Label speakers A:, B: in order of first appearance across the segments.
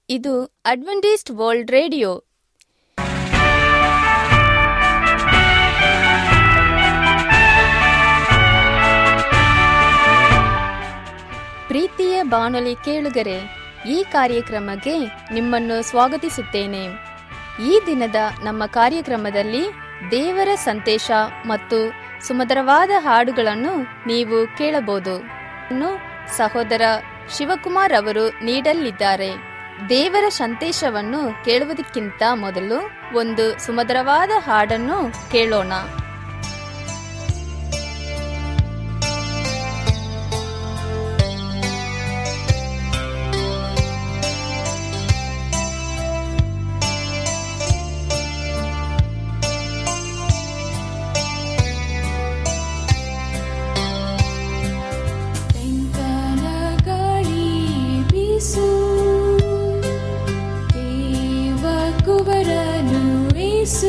A: ಇದು Adventist world radio ಪ್ರೀತಿಯ ಬಾನುಲಿ ಕೇಳುಗರೆ ಈ ಕಾರ್ಯಕ್ರಮಕ್ಕೆ ನಿಮ್ಮನ್ನು ಸ್ವಾಗತಿಸುತ್ತೇನೆ ಈ ದಿನದ ನಮ್ಮ ಕಾರ್ಯಕ್ರಮದಲ್ಲಿ ದೇವರ ಸಂದೇಶ ಮತ್ತು ಸುಮಧುರವಾದ ಹಾಡುಗಳನ್ನು ನೀವು ಕೇಳಬಹುದು ಇನ್ನು ಸಹೋದರ ಶಿವಕುಮಾರ್ ಅವರು ನೀಡಲಿದ್ದಾರೆ ದೇವರ ಸಂದೇಶವನ್ನು ಕೇಳುವುದಕ್ಕಿಂತ ಮೊದಲು ಒಂದು ಸುಮಧುರವಾದ ಹಾಡನ್ನು ಕೇಳೋಣ
B: ತೆಂಕನ ಗಾಳಿ ಬೀಸು ದೇವ ಕುವರನು ಏಸು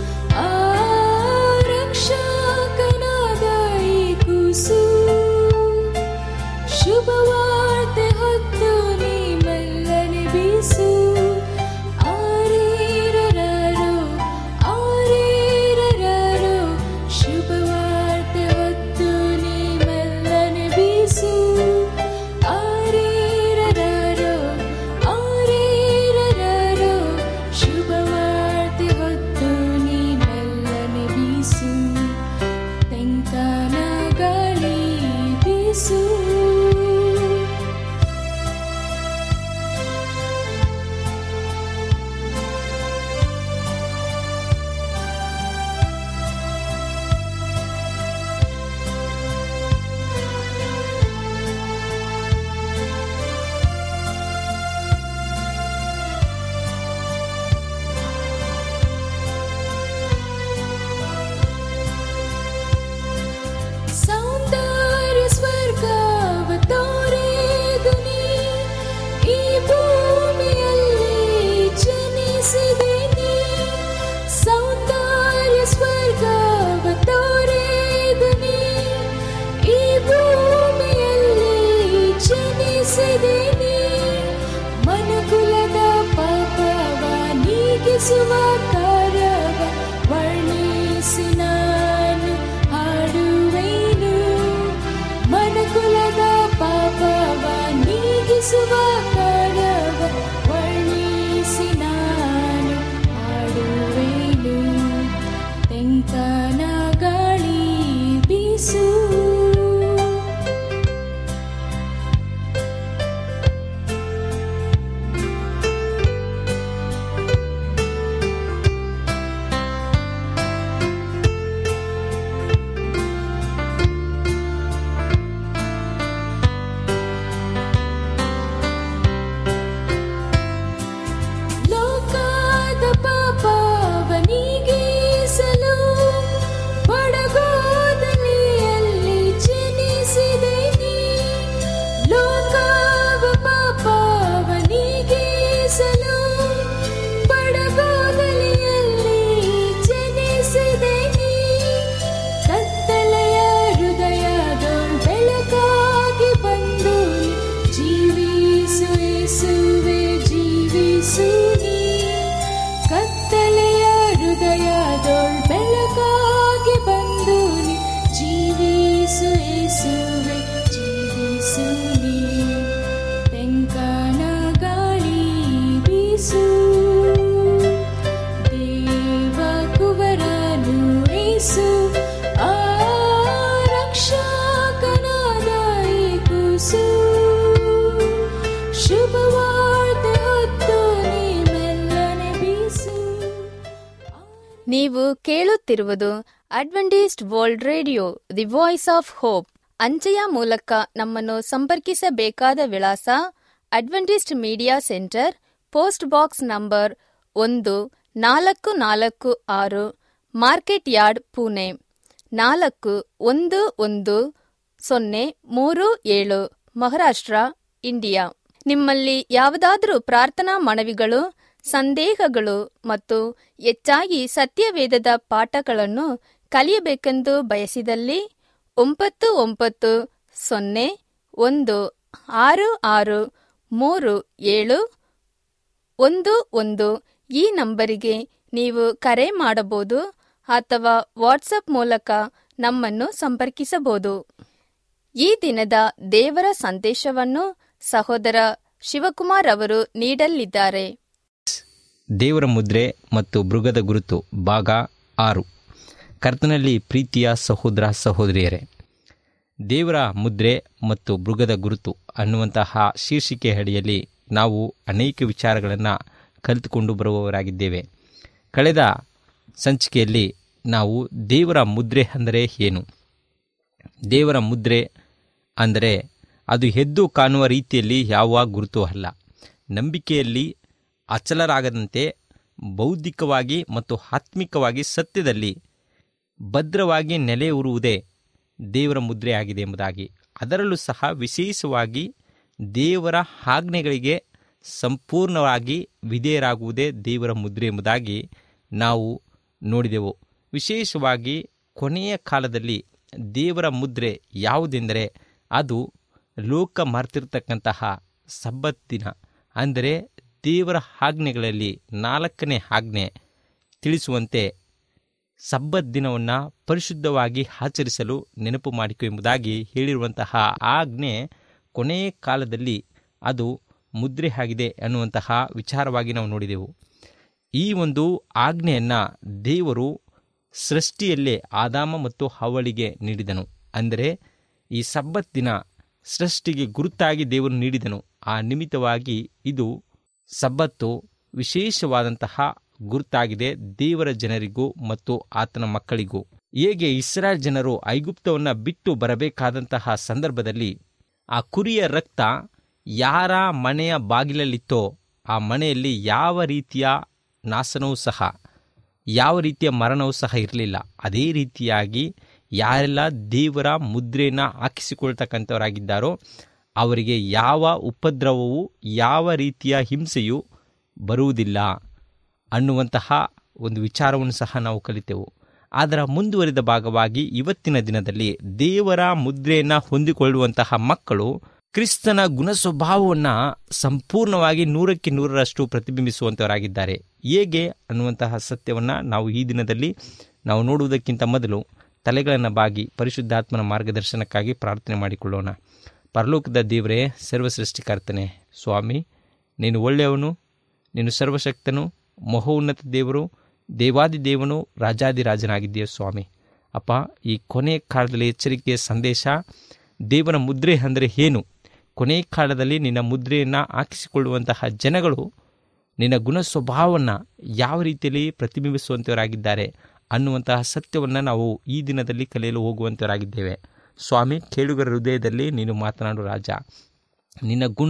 B: ಆರಕ್ಷಕನಾದ ಈ ಕೂಸು ಶುಭವಾರ್ತೆ ಹೊತ್ತು ನೀ ಮೆಲ್ಲನೆ ಬೀಸು ಆರೇರರರು ಆರೇರರರು ಶುಭವಾರ್ತೆ ಹೊತ್ತು ನೀ ಮೆಲ್ಲನೆ ಬೀಸು ಆರೇರರರು ಆರೇರರರು ಶುಭವಾರ್ತೆ ಹೊತ್ತು ನೀ ಮೆಲ್ಲನೆ ಬೀಸು ತೆಂಕನ ಗಾಳಿ ಬೀಸು ಸೌಂದರ್ಯ ಸ್ವರ್ಗವ ತೋರೆದುನಿ ಈ ಭೂಮಿಯಲ್ಲಿ ಜನಿಸಿದೆ ನೀ ಸೌಂದರ್ಯ ಸ್ವರ್ಗವ ತೋರೆದುನಿ ಈ ಭೂಮಿಯಲ್ಲಿ ಜನಿಸಿದೆ ನೀ ಮನುಕುಲದ ಪಾಪವ ನೀಗಿಸುವ ಕಾರ್ಯವ ವರ್ಣಿಸಿ ನಾನು ಹಾಡುವೆನು ಮನುಕುಲದ ಪಾಪವ ನೀಗಿಸುವ ಕಾರ್ಯವ ವರ್ಣಿಸಿ ನಾನು ಹಾಡುವೆನು ತೆಂಕನ ಗಾಳಿ ಬೀಸು ಲೋಕದ ಪಾಪವ ನೀಗಿಸಲು ಬಡಗೋದಲಿಯಲ್ಲಿ ಜನಿಸಿದೆ ನೀ ಲೋಕವ ಪಾಪವ ನೀಗಿಸಲು ಬಡಗೋದಲಿಯಲ್ಲಿ ಜನಿಸಿದೆ ನೀ ಕತ್ತಲೆಯ ಹೃದಯದ ಬೆಳಕಾಗಿ ಬಂದು ಜೀವಿಸು ಯೇಸುವೆ ಜೀವಿಸು ನೀ ಕತ್ತಲೆಯ ಹೃದಯದೊಳ್ ಬೆಳಕಾಗಿ ಬಂದು ನೀ ಜೀವಿಸು ಯೇಸುವೆ ಜೀವಿಸು ನೀ ತೆಂಕನ ಗಾಳಿ ಬೀಸು ದೇವ ಕುವರನು ಏಸು ಆರಕ್ಷಕನಾದ ಈ ಕೂಸು ಶುಭವಾರ್ತೆ ಹೊತ್ತು ನೀ ಮೆಲ್ಲನೆ ಬೀಸು
A: ನೀವು ಕೇಳುತ್ತಿರುವುದು Adventist world radio the voice of hope ಅಂಚೆಯ ಮೂಲಕ ನಮ್ಮನ್ನು ಸಂಪರ್ಕಿಸಬೇಕಾದ ವಿಳಾಸ Adventist media centre post box number ಒಂದು ನಾಲ್ಕು ನಾಲ್ಕು ಆರು ಮಾರ್ಕೆಟ್ ಯಾರ್ಡ್ ಪುಣೆ ನಾಲ್ಕು ಒಂದು ಒಂದು ಸೊನ್ನೆ ಮೂರು ಏಳು ಮಹಾರಾಷ್ಟ್ರ ಇಂಡಿಯಾ ನಿಮ್ಮಲ್ಲಿ ಯಾವುದಾದರೂ ಪ್ರಾರ್ಥನಾ ಮನವಿಗಳು ಸಂದೇಹಗಳು ಮತ್ತು ಹೆಚ್ಚಾಗಿ ಸತ್ಯವೇದದ ಪಾಠಗಳನ್ನು ಕಲಿಯಬೇಕೆಂದು ಬಯಸಿದಲ್ಲಿ ಒಂಬತ್ತು ಒಂಬತ್ತು ಸೊನ್ನೆ ಒಂದು ಆರು ಆರು ಮೂರು ಏಳು ಒಂದು ಒಂದು ಈ ನಂಬರಿಗೆ ನೀವು ಕರೆ ಮಾಡಬಹುದು ಅಥವಾ ವಾಟ್ಸಪ್ ಮೂಲಕ ನಮ್ಮನ್ನು ಸಂಪರ್ಕಿಸಬಹುದು ಈ ದಿನದ ದೇವರ ಸಂದೇಶವನ್ನು ಸಹೋದರ ಶಿವಕುಮಾರ್ ಅವರು ನೀಡಲಿದ್ದಾರೆ
C: ದೇವರ ಮುದ್ರೆ ಮತ್ತು ಮೃಗದ ಗುರುತು ಭಾಗ ಆರು ಕರ್ತನಲ್ಲಿ ಪ್ರೀತಿಯ ಸಹೋದರ ಸಹೋದರಿಯರೇ ದೇವರ ಮುದ್ರೆ ಮತ್ತು ಮೃಗದ ಗುರುತು ಅನ್ನುವಂತಹ ಶೀರ್ಷಿಕೆ ಅಡಿಯಲ್ಲಿ ನಾವು ಅನೇಕ ವಿಚಾರಗಳನ್ನು ಕಲಿತುಕೊಂಡು ಬರುವವರಾಗಿದ್ದೇವೆ ಕಳೆದ ಸಂಚಿಕೆಯಲ್ಲಿ ನಾವು ದೇವರ ಮುದ್ರೆ ಅಂದರೆ ಏನು ದೇವರ ಮುದ್ರೆ ಅಂದರೆ ಅದು ಎದ್ದು ಕಾಣುವ ರೀತಿಯಲ್ಲಿ ಯಾವ ಗುರುತು ಅಲ್ಲ ನಂಬಿಕೆಯಲ್ಲಿ ಅಚಲರಾಗದಂತೆ ಬೌದ್ಧಿಕವಾಗಿ ಮತ್ತು ಆತ್ಮಿಕವಾಗಿ ಸತ್ಯದಲ್ಲಿ ಭದ್ರವಾಗಿ ನೆಲೆಯೂರುವುದೇ ದೇವರ ಮುದ್ರೆ ಆಗಿದೆ ಎಂಬುದಾಗಿ ಅದರಲ್ಲೂ ಸಹ ವಿಶೇಷವಾಗಿ ದೇವರ ಆಜ್ಞೆಗಳಿಗೆ ಸಂಪೂರ್ಣವಾಗಿ ವಿಧೇಯರಾಗುವುದೇ ದೇವರ ಮುದ್ರೆ ಎಂಬುದಾಗಿ ನಾವು ನೋಡಿದೆವು ವಿಶೇಷವಾಗಿ ಕೊನೆಯ ಕಾಲದಲ್ಲಿ ದೇವರ ಮುದ್ರೆ ಯಾವುದೆಂದರೆ ಅದು ಲೋಕ ಮರ್ತಿರ್ತಕ್ಕಂತಹ ಸಬ್ಬತ್ತಿನ ಅಂದರೆ ದೇವರ ಆಜ್ಞೆಗಳಲ್ಲಿ ನಾಲ್ಕನೇ ಆಜ್ಞೆ ತಿಳಿಸುವಂತೆ ಸಬ್ಬತ್ ದಿನವನ್ನು ಪರಿಶುದ್ಧವಾಗಿ ಆಚರಿಸಲು ನೆನಪು ಮಾಡಿಕೊ ಎಂಬುದಾಗಿ ಹೇಳಿರುವಂತಹ ಆಜ್ಞೆ ಕೊನೆಯ ಕಾಲದಲ್ಲಿ ಅದು ಮುದ್ರೆ ಆಗಿದೆ ಅನ್ನುವಂತಹ ವಿಚಾರವಾಗಿ ನಾವು ನೋಡಿದೆವು ಈ ಒಂದು ಆಜ್ಞೆಯನ್ನು ದೇವರು ಸೃಷ್ಟಿಯಲ್ಲೇ ಆದಾಮ ಮತ್ತು ಹವಳಿಗೆ ನೀಡಿದನು ಅಂದರೆ ಈ ಸಬ್ಬತ್ ದಿನ ಸೃಷ್ಟಿಗೆ ಗುರುತಾಗಿ ದೇವರು ನೀಡಿದನು ಆ ನಿಮಿತ್ತವಾಗಿ ಇದು ಸಬ್ಬತ್ತು ವಿಶೇಷವಾದಂತಹ ಗುರುತಾಗಿದೆ ದೇವರ ಜನರಿಗೂ ಮತ್ತು ಆತನ ಮಕ್ಕಳಿಗೂ ಹೇಗೆ ಇಸ್ರಾಯೇಲ್ ಜನರು ಐಗುಪ್ತವನ್ನು ಬಿಟ್ಟು ಬರಬೇಕಾದಂತಹ ಸಂದರ್ಭದಲ್ಲಿ ಆ ಕುರಿಯ ರಕ್ತ ಯಾರ ಮನೆಯ ಬಾಗಿಲಲ್ಲಿತ್ತೋ ಆ ಮನೆಯಲ್ಲಿ ಯಾವ ರೀತಿಯ ನಾಶನವೂ ಸಹ ಯಾವ ರೀತಿಯ ಮರಣವೂ ಸಹ ಇರಲಿಲ್ಲ ಅದೇ ರೀತಿಯಾಗಿ ಯಾರೆಲ್ಲ ದೇವರ ಮುದ್ರೆಯನ್ನು ಹಾಕಿಸಿಕೊಳ್ತಕ್ಕಂಥವರಾಗಿದ್ದಾರೋ ಅವರಿಗೆ ಯಾವ ಉಪದ್ರವವು ಯಾವ ರೀತಿಯ ಹಿಂಸೆಯು ಬರುವುದಿಲ್ಲ ಅನ್ನುವಂತಹ ಒಂದು ವಿಚಾರವನ್ನು ಸಹ ನಾವು ಕಲಿತೆವು ಅದರ ಮುಂದುವರಿದ ಭಾಗವಾಗಿ ಇವತ್ತಿನ ದಿನದಲ್ಲಿ ದೇವರ ಮುದ್ರೆಯನ್ನು ಹೊಂದಿಕೊಳ್ಳುವಂತಹ ಮಕ್ಕಳು ಕ್ರಿಸ್ತನ ಗುಣ ಸ್ವಭಾವವನ್ನು ಸಂಪೂರ್ಣವಾಗಿ ನೂರಕ್ಕೆ ನೂರರಷ್ಟು ಪ್ರತಿಬಿಂಬಿಸುವಂತವರಾಗಿದ್ದಾರೆ ಹೇಗೆ ಅನ್ನುವಂತಹ ಸತ್ಯವನ್ನು ನಾವು ಈ ದಿನದಲ್ಲಿ ನಾವು ನೋಡುವುದಕ್ಕಿಂತ ಮೊದಲು ತಲೆಗಳನ್ನು ಬಾಗಿ ಪರಿಶುದ್ಧಾತ್ಮನ ಮಾರ್ಗದರ್ಶನಕ್ಕಾಗಿ ಪ್ರಾರ್ಥನೆ ಮಾಡಿಕೊಳ್ಳೋಣ ಪರಲೋಕದ ದೇವರೇ ಸರ್ವಸೃಷ್ಟಿಕರ್ತನೆ ಸ್ವಾಮಿ ನೀನು ಒಳ್ಳೆಯವನು ನೀನು ಸರ್ವಶಕ್ತನು ಮಹೋನ್ನತ ದೇವರು ದೇವಾದಿ ದೇವನು ರಾಜಾದಿರಾಜನಾಗಿದ್ದೀಯ ಸ್ವಾಮಿ ಅಪ್ಪ ಈ ಕೊನೆ ಕಾಲದಲ್ಲಿ ಎಚ್ಚರಿಕೆಯ ಸಂದೇಶ ದೇವರ ಮುದ್ರೆ ಅಂದರೆ ಏನು ಕೊನೆ ಕಾಲದಲ್ಲಿ ನಿನ್ನ ಮುದ್ರೆಯನ್ನು ಹಾಕಿಸಿಕೊಳ್ಳುವಂತಹ ಜನಗಳು ನಿನ್ನ ಗುಣ ಸ್ವಭಾವವನ್ನು ಯಾವ ರೀತಿಯಲ್ಲಿ ಪ್ರತಿಬಿಂಬಿಸುವಂಥವರಾಗಿದ್ದಾರೆ ಅನ್ನುವಂತಹ ಸತ್ಯವನ್ನು ನಾವು ಈ ದಿನದಲ್ಲಿ ಕಲಿಯಲು ಹೋಗುವಂಥವರಾಗಿದ್ದೇವೆ ಸ್ವಾಮಿ ಕೇಳುಗರ ಹೃದಯದಲ್ಲಿ ನೀನು ಮಾತನಾಡು ರಾಜ ನಿನ್ನ ಗುಣ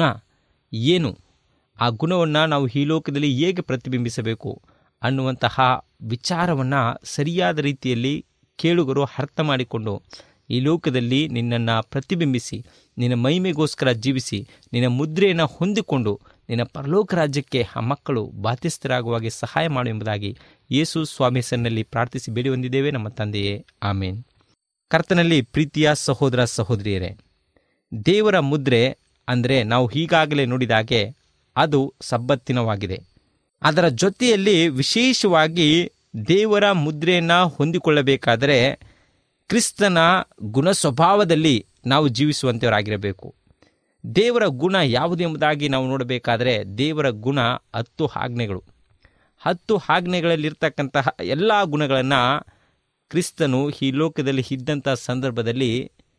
C: ಏನು ಆ ಗುಣವನ್ನು ನಾವು ಈ ಲೋಕದಲ್ಲಿ ಹೇಗೆ ಪ್ರತಿಬಿಂಬಿಸಬೇಕು ಅನ್ನುವಂತಹ ವಿಚಾರವನ್ನು ಸರಿಯಾದ ರೀತಿಯಲ್ಲಿ ಕೇಳುಗರು ಅರ್ಥ ಮಾಡಿಕೊಂಡು ಈ ಲೋಕದಲ್ಲಿ ನಿನ್ನನ್ನು ಪ್ರತಿಬಿಂಬಿಸಿ ನಿನ್ನ ಮಹಿಮೆಗೋಸ್ಕರ ಜೀವಿಸಿ ನಿನ್ನ ಮುದ್ರೆಯನ್ನು ಹೊಂದಿಕೊಂಡು ನಿನ್ನ ಪರಲೋಕ ರಾಜ್ಯಕ್ಕೆ ಆ ಮಕ್ಕಳು ಬಾಧ್ಯಸ್ಥರಾಗುವಾಗೆ ಸಹಾಯ ಮಾಡು ಎಂಬುದಾಗಿ ಯೇಸು ಸ್ವಾಮಿ ಹೆಸರಿನಲ್ಲಿ ಪ್ರಾರ್ಥಿಸಿ ಬೇಡಿ ಹೊಂದಿದ್ದೇವೆ ನಮ್ಮ ತಂದೆಯೇ ಆಮೇನ್ ಕರ್ತನಲ್ಲಿ ಪ್ರೀತಿಯ ಸಹೋದರ ಸಹೋದರಿಯರೇ ದೇವರ ಮುದ್ರೆ ಅಂದರೆ ನಾವು ಈಗಾಗಲೇ ನೋಡಿದಾಗೆ ಅದು ಸಬ್ಬತ್ತಿನವಾಗಿದೆ ಅದರ ಜೊತೆಯಲ್ಲಿ ವಿಶೇಷವಾಗಿ ದೇವರ ಮುದ್ರೆಯನ್ನು ಹೊಂದಿಕೊಳ್ಳಬೇಕಾದರೆ ಕ್ರಿಸ್ತನ ಗುಣ ಸ್ವಭಾವದಲ್ಲಿ ನಾವು ಜೀವಿಸುವಂಥವರಾಗಿರಬೇಕು ದೇವರ ಗುಣ ಯಾವುದು ಎಂಬುದಾಗಿ ನಾವು ನೋಡಬೇಕಾದರೆ ದೇವರ ಗುಣ ಹತ್ತು ಆಜ್ಞೆಗಳು ಹತ್ತು ಆಜ್ಞೆಗಳಲ್ಲಿರ್ತಕ್ಕಂತಹ ಎಲ್ಲ ಗುಣಗಳನ್ನು ಕ್ರಿಸ್ತನು ಈ ಲೋಕದಲ್ಲಿ ಇದ್ದಂಥ ಸಂದರ್ಭದಲ್ಲಿ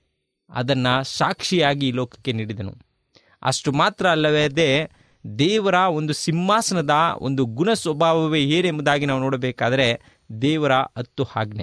C: ಅದನ್ನು ಸಾಕ್ಷಿಯಾಗಿ ಈ ಲೋಕಕ್ಕೆ ನೀಡಿದನು ಅಷ್ಟು ಮಾತ್ರ ಅಲ್ಲವೇ ದೇವರ ಒಂದು ಸಿಂಹಾಸನದ ಒಂದು ಗುಣ ಸ್ವಭಾವವೇ ಏನೆಂಬುದಾಗಿ ನಾವು ನೋಡಬೇಕಾದರೆ ದೇವರ ಹತ್ತು ಆಜ್ಞೆ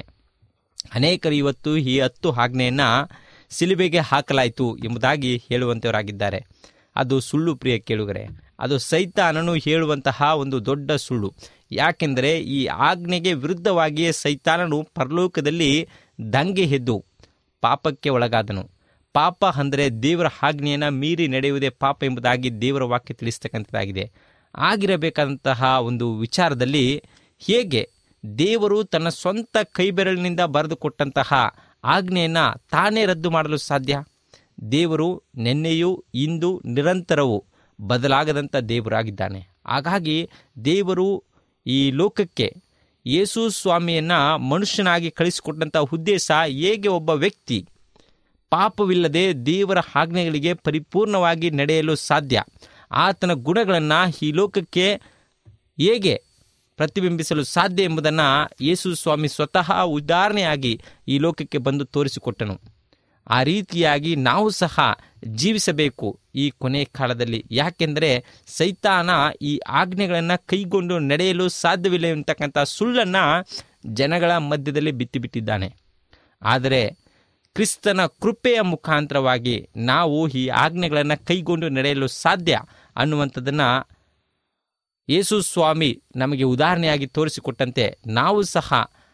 C: ಅನೇಕರು ಇವತ್ತು ಈ ಹತ್ತು ಆಜ್ಞೆಯನ್ನು ಸಿಲುಬೆಗೆ ಹಾಕಲಾಯಿತು ಎಂಬುದಾಗಿ ಹೇಳುವಂಥವರಾಗಿದ್ದಾರೆ ಅದು ಸುಳ್ಳು ಪ್ರಿಯ ಕೇಳುಗರೆ ಅದು ಸೈತಾನನು ಹೇಳುವಂತಹ ಒಂದು ದೊಡ್ಡ ಸುಳ್ಳು ಯಾಕೆಂದರೆ ಈ ಆಜ್ಞೆಗೆ ವಿರುದ್ಧವಾಗಿಯೇ ಸೈತಾನನು ಪರಲೋಕದಲ್ಲಿ ದಂಗೆ ಎದ್ದು ಪಾಪಕ್ಕೆ ಒಳಗಾದನು ಪಾಪ ಅಂದರೆ ದೇವರ ಆಜ್ಞೆಯನ್ನು ಮೀರಿ ನಡೆಯುವುದೇ ಪಾಪ ಎಂಬುದಾಗಿ ದೇವರ ವಾಕ್ಯ ತಿಳಿಸ್ತಕ್ಕಂಥದ್ದಾಗಿದೆ ಆಗಿರಬೇಕಾದಂತಹ ಒಂದು ವಿಚಾರದಲ್ಲಿ ಹೇಗೆ ದೇವರು ತನ್ನ ಸ್ವಂತ ಕೈಬೆರಳಿನಿಂದ ಬರೆದುಕೊಟ್ಟಂತಹ ಆಜ್ಞೆಯನ್ನು ತಾನೇ ರದ್ದು ಮಾಡಲು ಸಾಧ್ಯ ದೇವರು ನಿನ್ನೆಯೂ ಇಂದು ನಿರಂತರವೂ ಬದಲಾಗದಂಥ ದೇವರಾಗಿದ್ದಾನೆ ಹಾಗಾಗಿ ದೇವರು ಈ ಲೋಕಕ್ಕೆ ಯೇಸು ಸ್ವಾಮಿಯನ್ನು ಮನುಷ್ಯನಾಗಿ ಕಳಿಸಿಕೊಟ್ಟಂಥ ಉದ್ದೇಶ ಹೇಗೆ ಒಬ್ಬ ವ್ಯಕ್ತಿ ಪಾಪವಿಲ್ಲದೆ ದೇವರ ಆಜ್ಞೆಗಳಿಗೆ ಪರಿಪೂರ್ಣವಾಗಿ ನಡೆಯಲು ಸಾಧ್ಯ ಆತನ ಗುಣಗಳನ್ನು ಈ ಲೋಕಕ್ಕೆ ಹೇಗೆ ಪ್ರತಿಬಿಂಬಿಸಲು ಸಾಧ್ಯ ಎಂಬುದನ್ನು ಯೇಸು ಸ್ವಾಮಿ ಸ್ವತಃ ಉದಾಹರಣೆಯಾಗಿ ಈ ಲೋಕಕ್ಕೆ ಬಂದು ತೋರಿಸಿಕೊಟ್ಟನು ಆ ರೀತಿಯಾಗಿ ನಾವು ಸಹ ಜೀವಿಸಬೇಕು ಈ ಕೊನೆ ಕಾಲದಲ್ಲಿ ಯಾಕೆಂದರೆ ಸೈತಾನ ಈ ಆಜ್ಞೆಗಳನ್ನು ಕೈಗೊಂಡು ನಡೆಯಲು ಸಾಧ್ಯವಿಲ್ಲ ಎಂತಕ್ಕಂಥ ಸುಳ್ಳನ್ನು ಜನಗಳ ಮಧ್ಯದಲ್ಲಿ ಬಿತ್ತಿಬಿಟ್ಟಿದ್ದಾನೆ ಆದರೆ ಕ್ರಿಸ್ತನ ಕೃಪೆಯ ಮುಖಾಂತರವಾಗಿ ನಾವು ಈ ಆಜ್ಞೆಗಳನ್ನು ಕೈಗೊಂಡು ನಡೆಯಲು ಸಾಧ್ಯ ಅನ್ನುವಂಥದ್ದನ್ನು ಯೇಸು ಸ್ವಾಮಿ ನಮಗೆ ಉದಾಹರಣೆಯಾಗಿ ತೋರಿಸಿಕೊಟ್ಟಂತೆ ನಾವು ಸಹ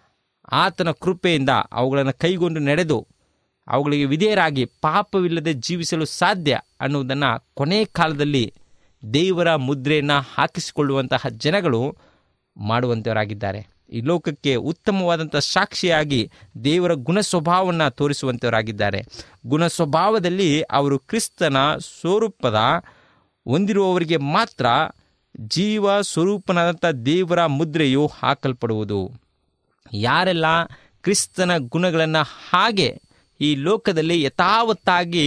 C: ಆತನ ಕೃಪೆಯಿಂದ ಅವುಗಳನ್ನು ಕೈಗೊಂಡು ನಡೆದು ಅವುಗಳಿಗೆ ವಿಧೇಯರಾಗಿ ಪಾಪವಿಲ್ಲದೆ ಜೀವಿಸಲು ಸಾಧ್ಯ ಅನ್ನುವುದನ್ನು ಕೊನೆ ಕಾಲದಲ್ಲಿ ದೇವರ ಮುದ್ರೆಯನ್ನು ಹಾಕಿಸಿಕೊಳ್ಳುವಂತಹ ಜನಗಳು ಮಾಡುವಂಥವರಾಗಿದ್ದಾರೆ ಈ ಲೋಕಕ್ಕೆ ಉತ್ತಮವಾದಂಥ ಸಾಕ್ಷಿಯಾಗಿ ದೇವರ ಗುಣ ಸ್ವಭಾವವನ್ನು ತೋರಿಸುವಂಥವರಾಗಿದ್ದಾರೆ ಗುಣ ಸ್ವಭಾವದಲ್ಲಿ ಅವರು ಕ್ರಿಸ್ತನ ಸ್ವರೂಪದ ಹೊಂದಿರುವವರಿಗೆ ಮಾತ್ರ ಜೀವ ಸ್ವರೂಪನಾದಂಥ ದೇವರ ಮುದ್ರೆಯು ಹಾಕಲ್ಪಡುವುದು ಯಾರೆಲ್ಲ ಕ್ರಿಸ್ತನ ಗುಣಗಳನ್ನು ಹಾಗೆ ಈ ಲೋಕದಲ್ಲಿ ಯಥಾವತ್ತಾಗಿ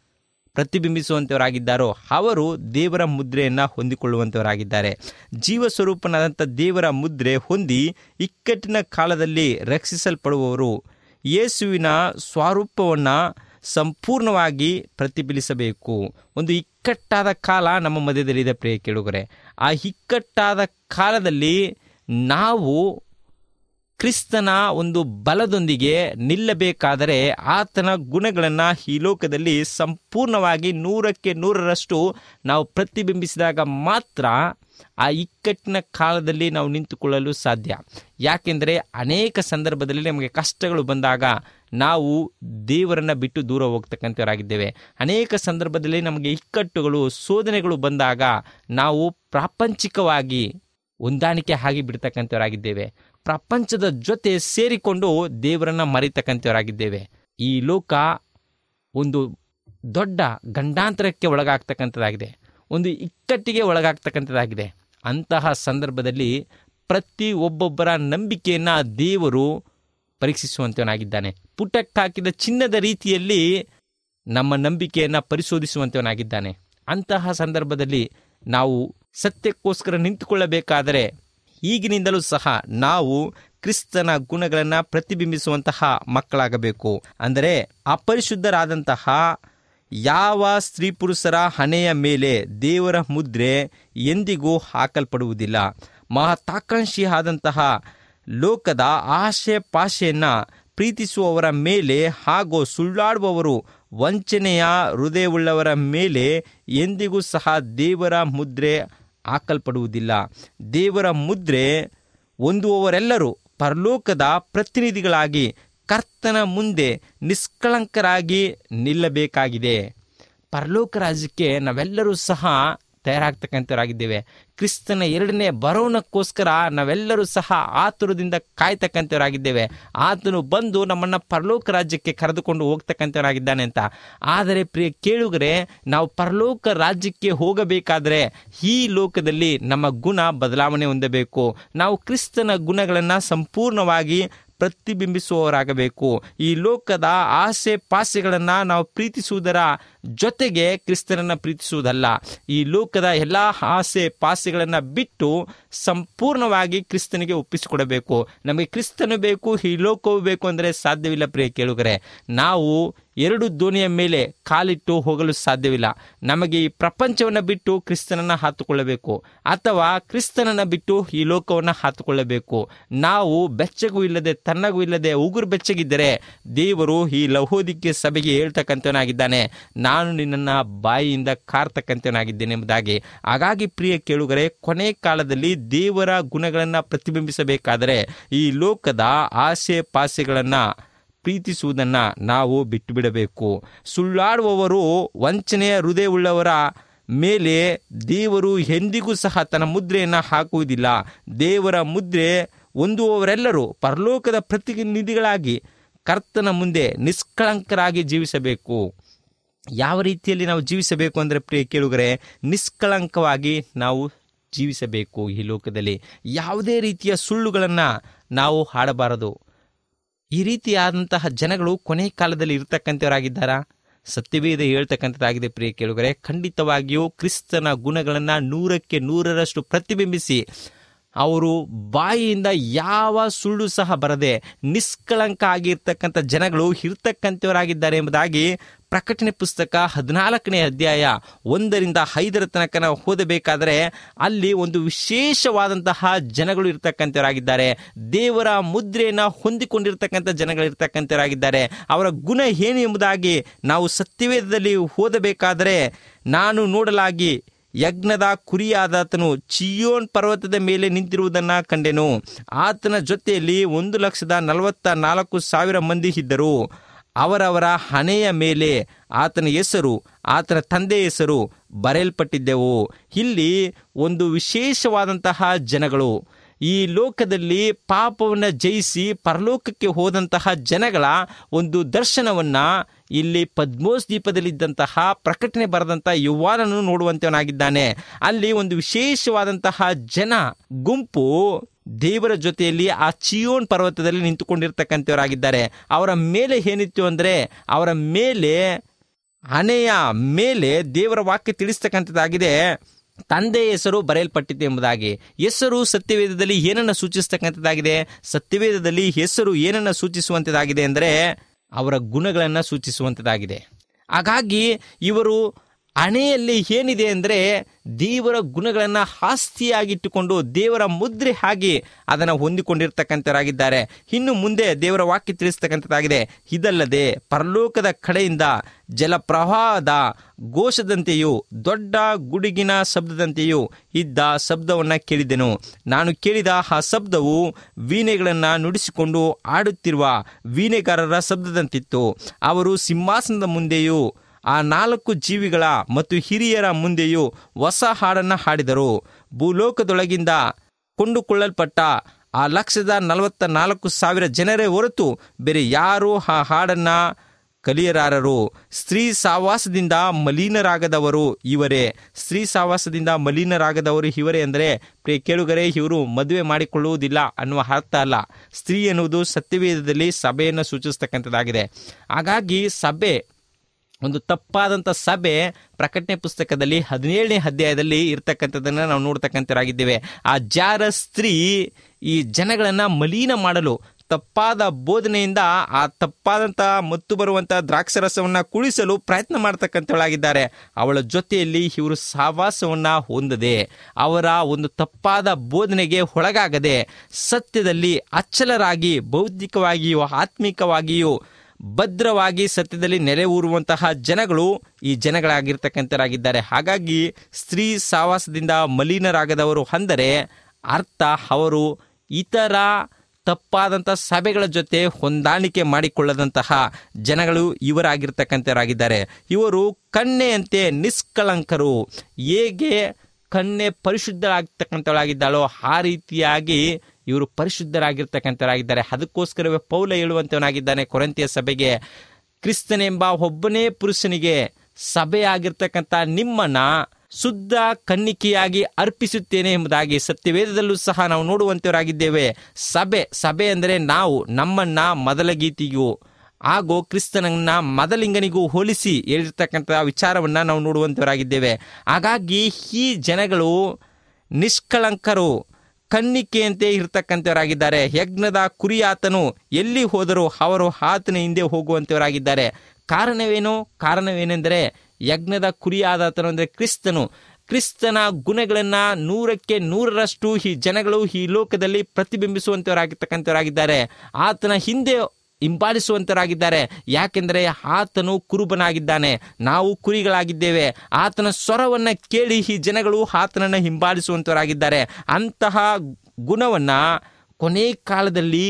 C: ಪ್ರತಿಬಿಂಬಿಸುವಂಥವರಾಗಿದ್ದಾರೋ ಅವರು ದೇವರ ಮುದ್ರೆಯನ್ನು ಹೊಂದಿಕೊಳ್ಳುವಂಥವರಾಗಿದ್ದಾರೆ ಜೀವ ಸ್ವರೂಪನಾದಂಥ ದೇವರ ಮುದ್ರೆ ಹೊಂದಿ ಇಕ್ಕಟ್ಟಿನ ಕಾಲದಲ್ಲಿ ರಕ್ಷಿಸಲ್ಪಡುವವರು ಯೇಸುವಿನ ಸ್ವರೂಪವನ್ನು ಸಂಪೂರ್ಣವಾಗಿ ಪ್ರತಿಫಲಿಸಬೇಕು ಒಂದು ಇಕ್ಕಟ್ಟಾದ ಕಾಲ ನಮ್ಮ ಮಧ್ಯದಲ್ಲಿದೆ ಪ್ರಿಯ ಕೇಳುಗರೆ ಆ ಇಕ್ಕಟ್ಟಾದ ಕಾಲದಲ್ಲಿ ನಾವು ಕ್ರಿಸ್ತನ ಒಂದು ಬಲದೊಂದಿಗೆ ನಿಲ್ಲಬೇಕಾದರೆ ಆತನ ಗುಣಗಳನ್ನು ಈ ಲೋಕದಲ್ಲಿ ಸಂಪೂರ್ಣವಾಗಿ ನೂರಕ್ಕೆ ನೂರರಷ್ಟು ನಾವು ಪ್ರತಿಬಿಂಬಿಸಿದಾಗ ಮಾತ್ರ ಆ ಇಕ್ಕಟ್ಟಿನ ಕಾಲದಲ್ಲಿ ನಾವು ನಿಂತುಕೊಳ್ಳಲು ಸಾಧ್ಯ ಯಾಕೆಂದರೆ ಅನೇಕ ಸಂದರ್ಭದಲ್ಲಿ ನಮಗೆ ಕಷ್ಟಗಳು ಬಂದಾಗ ನಾವು ದೇವರನ್ನು ಬಿಟ್ಟು ದೂರ ಹೋಗ್ತಕ್ಕಂಥವರಾಗಿದ್ದೇವೆ ಅನೇಕ ಸಂದರ್ಭದಲ್ಲಿ ನಮಗೆ ಇಕ್ಕಟ್ಟುಗಳು ಶೋಧನೆಗಳು ಬಂದಾಗ ನಾವು ಪ್ರಾಪಂಚಿಕವಾಗಿ ಹೊಂದಾಣಿಕೆ ಆಗಿ ಬಿಡ್ತಕ್ಕಂಥವರಾಗಿದ್ದೇವೆ ಪ್ರಪಂಚದ ಜೊತೆ ಸೇರಿಕೊಂಡು ದೇವರನ್ನ ಮರಿತಕ್ಕಂಥವರಾಗಿದ್ದೇವೆ ಈ ಲೋಕ ಒಂದು ದೊಡ್ಡ ಗಂಡಾಂತರಕ್ಕೆ ಒಳಗಾಗ್ತಕ್ಕಂಥದ್ದಾಗಿದೆ ಒಂದು ಇಕ್ಕಟ್ಟಿಗೆ ಒಳಗಾಗ್ತಕ್ಕಂಥದ್ದಾಗಿದೆ ಅಂತಹ ಸಂದರ್ಭದಲ್ಲಿ ಪ್ರತಿ ಒಬ್ಬೊಬ್ಬರ ನಂಬಿಕೆಯನ್ನು ದೇವರು ಪರೀಕ್ಷಿಸುವಂತವನಾಗಿದ್ದಾನೆ ಪುಟಕ್ಕಾಕಿದ ಚಿನ್ನದ ರೀತಿಯಲ್ಲಿ ನಮ್ಮ ನಂಬಿಕೆಯನ್ನು ಪರಿಶೋಧಿಸುವಂತವನಾಗಿದ್ದಾನೆ ಅಂತಹ ಸಂದರ್ಭದಲ್ಲಿ ನಾವು ಸತ್ಯಕ್ಕೋಸ್ಕರ ನಿಂತುಕೊಳ್ಳಬೇಕಾದರೆ ಈಗಿನಿಂದಲೂ ಸಹ ನಾವು ಕ್ರಿಸ್ತನ ಗುಣಗಳನ್ನು ಪ್ರತಿಬಿಂಬಿಸುವಂತಹ ಮಕ್ಕಳಾಗಬೇಕು ಅಂದರೆ ಅಪರಿಶುದ್ಧರಾದಂತಹ ಯಾವ ಸ್ತ್ರೀ ಪುರುಷರ ಹಣೆಯ ಮೇಲೆ ದೇವರ ಮುದ್ರೆ ಎಂದಿಗೂ ಹಾಕಲ್ಪಡುವುದಿಲ್ಲ ಮಹತಾಕಾಂಕ್ಷಿಯಾದಂತಹ ಲೋಕದ ಆಶೆ ಪಾಶೆಯನ್ನು ಪ್ರೀತಿಸುವವರ ಮೇಲೆ ಹಾಗೂ ಸುಳ್ಳಾಡುವವರು ವಂಚನೆಯ ಹೃದಯವುಳ್ಳವರ ಮೇಲೆ ಎಂದಿಗೂ ಸಹ ದೇವರ ಮುದ್ರೆ ಹಾಕಲ್ಪಡುವುದಿಲ್ಲ ದೇವರ ಮುದ್ರೆ ಹೊಂದುವವರೆಲ್ಲರೂ ಪರಲೋಕದ ಪ್ರತಿನಿಧಿಗಳಾಗಿ ಕರ್ತನ ಮುಂದೆ ನಿಷ್ಕಳಂಕರಾಗಿ ನಿಲ್ಲಬೇಕಾಗಿದೆ ಪರಲೋಕ ರಾಜ್ಯಕ್ಕೆ ನಾವೆಲ್ಲರೂ ಸಹ ತಯಾರಾಗ್ತಕ್ಕಂಥವರಾಗಿದ್ದೇವೆ ಕ್ರಿಸ್ತನ ಎರಡನೇ ಬರೋಣಕ್ಕೋಸ್ಕರ ನಾವೆಲ್ಲರೂ ಸಹ ಆತುರದಿಂದ ಕಾಯ್ತಕ್ಕಂಥವರಾಗಿದ್ದೇವೆ ಆತನು ಬಂದು ನಮ್ಮನ್ನು ಪರಲೋಕ ರಾಜ್ಯಕ್ಕೆ ಕರೆದುಕೊಂಡು ಹೋಗ್ತಕ್ಕಂಥವರಾಗಿದ್ದಾನೆ ಅಂತ ಆದರೆ ಪ್ರಿಯ ಕೇಳುಗರೆ ನಾವು ಪರಲೋಕ ರಾಜ್ಯಕ್ಕೆ ಹೋಗಬೇಕಾದರೆ ಈ ಲೋಕದಲ್ಲಿ ನಮ್ಮ ಗುಣ ಬದಲಾವಣೆ ಹೊಂದಬೇಕು ನಾವು ಕ್ರಿಸ್ತನ ಗುಣಗಳನ್ನು ಸಂಪೂರ್ಣವಾಗಿ ಪ್ರತಿಬಿಂಬಿಸುವವರಾಗಬೇಕು ಈ ಲೋಕದ ಆಸೆ ಪಾಸೆಗಳನ್ನು ನಾವು ಪ್ರೀತಿಸುವುದರ ಜೊತೆಗೆ ಕ್ರಿಸ್ತನನ್ನು ಪ್ರೀತಿಸುವುದಲ್ಲ ಈ ಲೋಕದ ಎಲ್ಲ ಆಸೆ ಪಾಸೆಗಳನ್ನು ಬಿಟ್ಟು ಸಂಪೂರ್ಣವಾಗಿ ಕ್ರಿಸ್ತನಿಗೆ ಒಪ್ಪಿಸಿಕೊಡಬೇಕು ನಮಗೆ ಕ್ರಿಸ್ತನು ಬೇಕು ಈ ಲೋಕವು ಬೇಕು ಅಂದರೆ ಸಾಧ್ಯವಿಲ್ಲ ಪ್ರಿಯ ಕೇಳುಗರೆ ನಾವು ಎರಡು ದೋಣಿಯ ಮೇಲೆ ಕಾಲಿಟ್ಟು ಹೋಗಲು ಸಾಧ್ಯವಿಲ್ಲ ನಮಗೆ ಈ ಪ್ರಪಂಚವನ್ನು ಬಿಟ್ಟು ಕ್ರಿಸ್ತನನ್ನು ಹಾತುಕೊಳ್ಳಬೇಕು ಅಥವಾ ಕ್ರಿಸ್ತನನ್ನು ಬಿಟ್ಟು ಈ ಲೋಕವನ್ನು ಹಾತುಕೊಳ್ಳಬೇಕು ನಾವು ಬೆಚ್ಚಗೂ ಇಲ್ಲದೆ ತನ್ನಗೂ ಇಲ್ಲದೆ ಉಗುರು ಬೆಚ್ಚಗಿದ್ದರೆ ದೇವರು ಈ ಲಹೋದಿಕ್ಕೆ ಸಭೆಗೆ ಹೇಳ್ತಕ್ಕಂಥವನಾಗಿದ್ದಾನೆ ನಾನು ನಿನ್ನನ್ನು ಬಾಯಿಯಿಂದ ಕಾರ್ತಕ್ಕಂಥವನಾಗಿದ್ದೇನೆ ಎಂಬುದಾಗಿ ಹಾಗಾಗಿ ಪ್ರಿಯ ಕೇಳುಗರೆ ಕೊನೆ ಕಾಲದಲ್ಲಿ ದೇವರ ಗುಣಗಳನ್ನು ಪ್ರತಿಬಿಂಬಿಸಬೇಕಾದರೆ ಈ ಲೋಕದ ಆಸೆ ಪಾಸೆಗಳನ್ನು ಪ್ರೀತಿಸುವುದನ್ನು ನಾವು ಬಿಟ್ಟು ಬಿಡಬೇಕು ಸುಳ್ಳಾಡುವವರು ವಂಚನೆಯ ಹೃದಯವುಳ್ಳವರ ಮೇಲೆ ದೇವರು ಎಂದಿಗೂ ಸಹ ತನ್ನ ಮುದ್ರೆಯನ್ನು ಹಾಕುವುದಿಲ್ಲ ದೇವರ ಮುದ್ರೆ ಹೊಂದುವವರೆಲ್ಲರೂ ಪರಲೋಕದ ಪ್ರತಿನಿಧಿಗಳಾಗಿ ಕರ್ತನ ಮುಂದೆ ನಿಷ್ಕಳಂಕರಾಗಿ ಜೀವಿಸಬೇಕು ಯಾವ ರೀತಿಯಲ್ಲಿ ನಾವು ಜೀವಿಸಬೇಕು ಅಂದರೆ ಪ್ರಿಯ ಕೇಳುಗರೆ ನಿಷ್ಕಳಂಕವಾಗಿ ನಾವು ಜೀವಿಸಬೇಕು ಈ ಲೋಕದಲ್ಲಿ ಯಾವುದೇ ರೀತಿಯ ಸುಳ್ಳುಗಳನ್ನು ನಾವು ಹಾಡಬಾರದು ಈ ರೀತಿಯಾದಂತಹ ಜನಗಳು ಕೊನೆ ಕಾಲದಲ್ಲಿ ಇರ್ತಕ್ಕಂಥವರಾಗಿದ್ದಾರಾ ಸತ್ಯವೇದ ಹೇಳ್ತಕ್ಕಂಥದ್ದಾಗಿದೆ ಪ್ರಿಯ ಕೇಳುಗರೆ ಖಂಡಿತವಾಗಿಯೂ ಕ್ರಿಸ್ತನ ಗುಣಗಳನ್ನು ನೂರಕ್ಕೆ ನೂರರಷ್ಟು ಪ್ರತಿಬಿಂಬಿಸಿ ಅವರು ಬಾಯಿಯಿಂದ ಯಾವ ಸುಳ್ಳು ಸಹ ಬರದೆ ನಿಷ್ಕಳಂಕ ಆಗಿರ್ತಕ್ಕಂಥ ಜನಗಳು ಇರ್ತಕ್ಕಂಥವರಾಗಿದ್ದಾರೆ ಎಂಬುದಾಗಿ ಪ್ರಕಟಣೆ ಪುಸ್ತಕ ಹದಿನಾಲ್ಕನೇ ಅಧ್ಯಾಯ ಒಂದರಿಂದ ಐದರ ತನಕ ನಾವು ಓದಬೇಕಾದರೆ ಅಲ್ಲಿ ಒಂದು ವಿಶೇಷವಾದಂತಹ ಜನಗಳು ಇರ್ತಕ್ಕಂಥವರಾಗಿದ್ದಾರೆ ದೇವರ ಮುದ್ರೆಯನ್ನು ಹೊಂದಿಕೊಂಡಿರ್ತಕ್ಕಂಥ ಜನಗಳು ಇರ್ತಕ್ಕಂಥವರಾಗಿದ್ದಾರೆ ಅವರ ಗುಣ ಏನು ಎಂಬುದಾಗಿ ನಾವು ಸತ್ಯವೇದದಲ್ಲಿ ಓದಬೇಕಾದರೆ ನಾನು ನೋಡಲಾಗಿ ಯಜ್ಞದ ಕುರಿಯಾದಾತನು ಚಿಯೋನ್ ಪರ್ವತದ ಮೇಲೆ ನಿಂತಿರುವುದನ್ನು ಕಂಡೆನು ಆತನ ಜೊತೆಯಲ್ಲಿ ಒಂದು ಲಕ್ಷದ ನಲವತ್ತ ನಾಲ್ಕು ಸಾವಿರ ಮಂದಿ ಇದ್ದರು ಅವರವರ ಹಣೆಯ ಮೇಲೆ ಆತನ ಹೆಸರು ಆತನ ತಂದೆ ಹೆಸರು ಬರೆಯಲ್ಪಟ್ಟಿದ್ದೆವು ಇಲ್ಲಿ ಒಂದು ವಿಶೇಷವಾದಂತಹ ಜನಗಳು ಈ ಲೋಕದಲ್ಲಿ ಪಾಪವನ್ನು ಜಯಿಸಿ ಪರಲೋಕಕ್ಕೆ ಹೋದಂತಹ ಜನಗಳ ಒಂದು ದರ್ಶನವನ್ನ ಇಲ್ಲಿ ಪದ್ಮೋಸ್ ದ್ವೀಪದಲ್ಲಿದ್ದಂತಹ ಪ್ರಕಟಣೆ ಬರೆದಂಥ ಯುವಾನನು ನೋಡುವಂತವನಾಗಿದ್ದಾನೆ ಅಲ್ಲಿ ಒಂದು ವಿಶೇಷವಾದಂತಹ ಜನ ಗುಂಪು ದೇವರ ಜೊತೆಯಲ್ಲಿ ಆ ಚಿಯೋನ್ ಪರ್ವತದಲ್ಲಿ ನಿಂತುಕೊಂಡಿರ್ತಕ್ಕಂಥವರಾಗಿದ್ದಾರೆ ಅವರ ಮೇಲೆ ಏನಿತ್ತು ಅಂದರೆ ಅವರ ಮೇಲೆ ಹಣೆಯ ಮೇಲೆ ದೇವರ ವಾಕ್ಯ ತಿಳಿಸ್ತಕ್ಕಂಥದ್ದಾಗಿದೆ ತಂದೆಯ ಹೆಸರು ಬರೆಯಲ್ಪಟ್ಟಿದೆ ಎಂಬುದಾಗಿ ಹೆಸರು ಸತ್ಯವೇದದಲ್ಲಿ ಏನನ್ನ ಸೂಚಿಸ್ತಕ್ಕಂಥದ್ದಾಗಿದೆ ಸತ್ಯವೇದದಲ್ಲಿ ಹೆಸರು ಏನನ್ನ ಸೂಚಿಸುವಂಥದ್ದಾಗಿದೆ ಅಂದರೆ ಅವರ ಗುಣಗಳನ್ನು ಸೂಚಿಸುವಂಥದ್ದಾಗಿದೆ ಹಾಗಾಗಿ ಇವರು ಹಣೆಯಲ್ಲಿ ಏನಿದೆ ಅಂದರೆ ದೇವರ ಗುಣಗಳನ್ನು ಆಸ್ತಿಯಾಗಿಟ್ಟುಕೊಂಡು ದೇವರ ಮುದ್ರೆ ಆಗಿ ಅದನ್ನು ಹೊಂದಿಕೊಂಡಿರ್ತಕ್ಕಂಥವರಾಗಿದ್ದಾರೆ ಇನ್ನು ಮುಂದೆ ದೇವರ ವಾಕ್ಯ ತಿಳಿಸ್ತಕ್ಕಂಥದ್ದಾಗಿದೆ ಇದಲ್ಲದೆ ಪರಲೋಕದ ಕಡೆಯಿಂದ ಜಲಪ್ರವಾಹದ ಘೋಷದಂತೆಯೂ ದೊಡ್ಡ ಗುಡುಗಿನ ಶಬ್ದದಂತೆಯೂ ಇದ್ದ ಶಬ್ದವನ್ನು ಕೇಳಿದೆನು ನಾನು ಕೇಳಿದ ಆ ಶಬ್ದವು ವೀಣೆಗಳನ್ನು ನುಡಿಸಿಕೊಂಡು ಆಡುತ್ತಿರುವ ವೀಣೆಗಾರರ ಶಬ್ದದಂತಿತ್ತು ಅವರು ಸಿಂಹಾಸನದ ಮುಂದೆಯೂ ಆ ನಾಲ್ಕು ಜೀವಿಗಳ ಮತ್ತು ಹಿರಿಯರ ಮುಂದೆಯೂ ಹೊಸ ಹಾಡನ್ನು ಹಾಡಿದರು ಭೂಲೋಕದೊಳಗಿಂದ ಕೊಂಡುಕೊಳ್ಳಲ್ಪಟ್ಟ ಆ ಲಕ್ಷದ ನಲವತ್ತ ನಾಲ್ಕು ಸಾವಿರ ಜನರೇ ಹೊರತು ಬೇರೆ ಯಾರೂ ಆ ಹಾಡನ್ನು ಕಲಿಯರಾರರು ಸ್ತ್ರೀ ಸಾವಾಸದಿಂದ ಮಲಿನರಾಗದವರು ಇವರೇ ಸ್ತ್ರೀ ಸಾವಾಸದಿಂದ ಮಲಿನರಾಗದವರು ಇವರೇ ಅಂದರೆ ಪ್ರಿಯ ಕೇಳುಗರೆ ಇವರು ಮದುವೆ ಮಾಡಿಕೊಳ್ಳುವುದಿಲ್ಲ ಅನ್ನುವ ಅರ್ಥ ಅಲ್ಲ ಸ್ತ್ರೀ ಎನ್ನುವುದು ಸತ್ಯವೇದದಲ್ಲಿ ಸಭೆಯನ್ನು ಸೂಚಿಸ್ತಕ್ಕಂಥದ್ದಾಗಿದೆ ಹಾಗಾಗಿ ಸಭೆ ಒಂದು ತಪ್ಪಾದಂಥ ಸಭೆ ಪ್ರಕಟಣೆ ಪುಸ್ತಕದಲ್ಲಿ ಹದಿನೇಳನೇ ಅಧ್ಯಾಯದಲ್ಲಿ ಇರ್ತಕ್ಕಂಥದ್ದನ್ನು ನಾವು ನೋಡ್ತಕ್ಕಂಥರಾಗಿದ್ದೇವೆ ಆ ಜಾರ ಸ್ತ್ರೀ ಈ ಜನಗಳನ್ನು ಮಲೀನ ಮಾಡಲು ತಪ್ಪಾದ ಬೋಧನೆಯಿಂದ ಆ ತಪ್ಪಾದಂಥ ಮತ್ತು ಬರುವಂಥ ದ್ರಾಕ್ಷರಸವನ್ನು ಕುಳಿಸಲು ಪ್ರಯತ್ನ ಮಾಡ್ತಕ್ಕಂಥವಳಾಗಿದ್ದಾರೆ ಅವಳ ಜೊತೆಯಲ್ಲಿ ಇವರು ಸಹವಾಸವನ್ನು ಹೊಂದದೆ ಅವರ ಒಂದು ತಪ್ಪಾದ ಬೋಧನೆಗೆ ಒಳಗಾಗದೆ ಸತ್ಯದಲ್ಲಿ ಅಚ್ಚಲರಾಗಿ ಬೌದ್ಧಿಕವಾಗಿಯೂ ಆತ್ಮಿಕವಾಗಿಯೂ ಭದ್ರವಾಗಿ ಸತ್ಯದಲ್ಲಿ ನೆಲೆ ಊರುವಂತಹ ಜನಗಳು ಈ ಜನಗಳಾಗಿರ್ತಕ್ಕಂಥರಾಗಿದ್ದಾರೆ ಹಾಗಾಗಿ ಸ್ತ್ರೀ ಸಾವಾಸದಿಂದ ಮಲಿನರಾಗದವರು ಅಂದರೆ ಅರ್ಥ ಅವರು ಇತರ ತಪ್ಪಾದಂಥ ಸಭೆಗಳ ಜೊತೆ ಹೊಂದಾಣಿಕೆ ಮಾಡಿಕೊಳ್ಳದಂತಹ ಜನಗಳು ಇವರಾಗಿರ್ತಕ್ಕಂಥವರಾಗಿದ್ದಾರೆ ಇವರು ಕಣ್ಣೆಯಂತೆ ನಿಷ್ಕಳಂಕರು ಹೇಗೆ ಕಣ್ಣೆ ಪರಿಶುದ್ಧರಾಗ್ತಕ್ಕಂಥವಳಾಗಿದ್ದಾಳೋ ಆ ರೀತಿಯಾಗಿ ಇವರು ಪರಿಶುದ್ಧರಾಗಿರ್ತಕ್ಕಂಥವರಾಗಿದ್ದಾರೆ ಅದಕ್ಕೋಸ್ಕರವೇ ಪೌಲ ಹೇಳುವಂತವನಾಗಿದ್ದಾನೆ ಕೊರಂತಿಯ ಸಭೆಗೆ ಕ್ರಿಸ್ತನೆಂಬ ಒಬ್ಬನೇ ಪುರುಷನಿಗೆ ಸಭೆಯಾಗಿರ್ತಕ್ಕಂಥ ನಿಮ್ಮನ್ನ ಶುದ್ಧ ಕನ್ನಿಕೆಯಾಗಿ ಅರ್ಪಿಸುತ್ತೇನೆ ಎಂಬುದಾಗಿ ಸತ್ಯವೇದದಲ್ಲೂ ಸಹ ನಾವು ನೋಡುವಂತವರಾಗಿದ್ದೇವೆ ಸಭೆ ಸಭೆ ಅಂದರೆ ನಾವು ನಮ್ಮನ್ನ ಮೊದಲ ಗೀತಿಗೂ ಹಾಗೂ ಕ್ರಿಸ್ತನನ್ನ ಮೊದಲಿಂಗನಿಗೂ ಹೋಲಿಸಿ ಹೇಳಿರ್ತಕ್ಕಂಥ ವಿಚಾರವನ್ನ ನಾವು ನೋಡುವಂತವರಾಗಿದ್ದೇವೆ ಹಾಗಾಗಿ ಈ ಜನಗಳು ನಿಷ್ಕಳಂಕರು ಕನ್ನಿಕೆಯಂತೆ ಇರ್ತಕ್ಕಂಥವರಾಗಿದ್ದಾರೆ ಯಜ್ಞದ ಕುರಿಯಾತನು ಎಲ್ಲಿ ಹೋದರೂ ಅವರು ಆತನ ಹಿಂದೆ ಹೋಗುವಂಥವರಾಗಿದ್ದಾರೆ ಕಾರಣವೇನು ಕಾರಣವೇನೆಂದರೆ ಯಜ್ಞದ ಕುರಿಯಾದಾತನು ಅಂದರೆ ಕ್ರಿಸ್ತನು ಕ್ರಿಸ್ತನ ಗುಣಗಳನ್ನ ನೂರಕ್ಕೆ ನೂರರಷ್ಟು ಈ ಜನಗಳು ಈ ಲೋಕದಲ್ಲಿ ಪ್ರತಿಬಿಂಬಿಸುವಂತವರಾಗಿರ್ತಕ್ಕಂಥವರಾಗಿದ್ದಾರೆ ಆತನ ಹಿಂದೆ ಹಿಂಬಾಲಿಸುವಂತರಾಗಿದ್ದಾರೆ ಯಾಕೆಂದರೆ ಆತನು ಕುರುಬನಾಗಿದ್ದಾನೆ ನಾವು ಕುರಿಗಳಾಗಿದ್ದೇವೆ ಆತನ ಸ್ವರವನ್ನ ಕೇಳಿ ಈ ಜನಗಳು ಆತನನ್ನು ಹಿಂಬಾಲಿಸುವಂತವರಾಗಿದ್ದಾರೆ ಅಂತಹ ಗುಣವನ್ನ ಕೊನೆ ಕಾಲದಲ್ಲಿ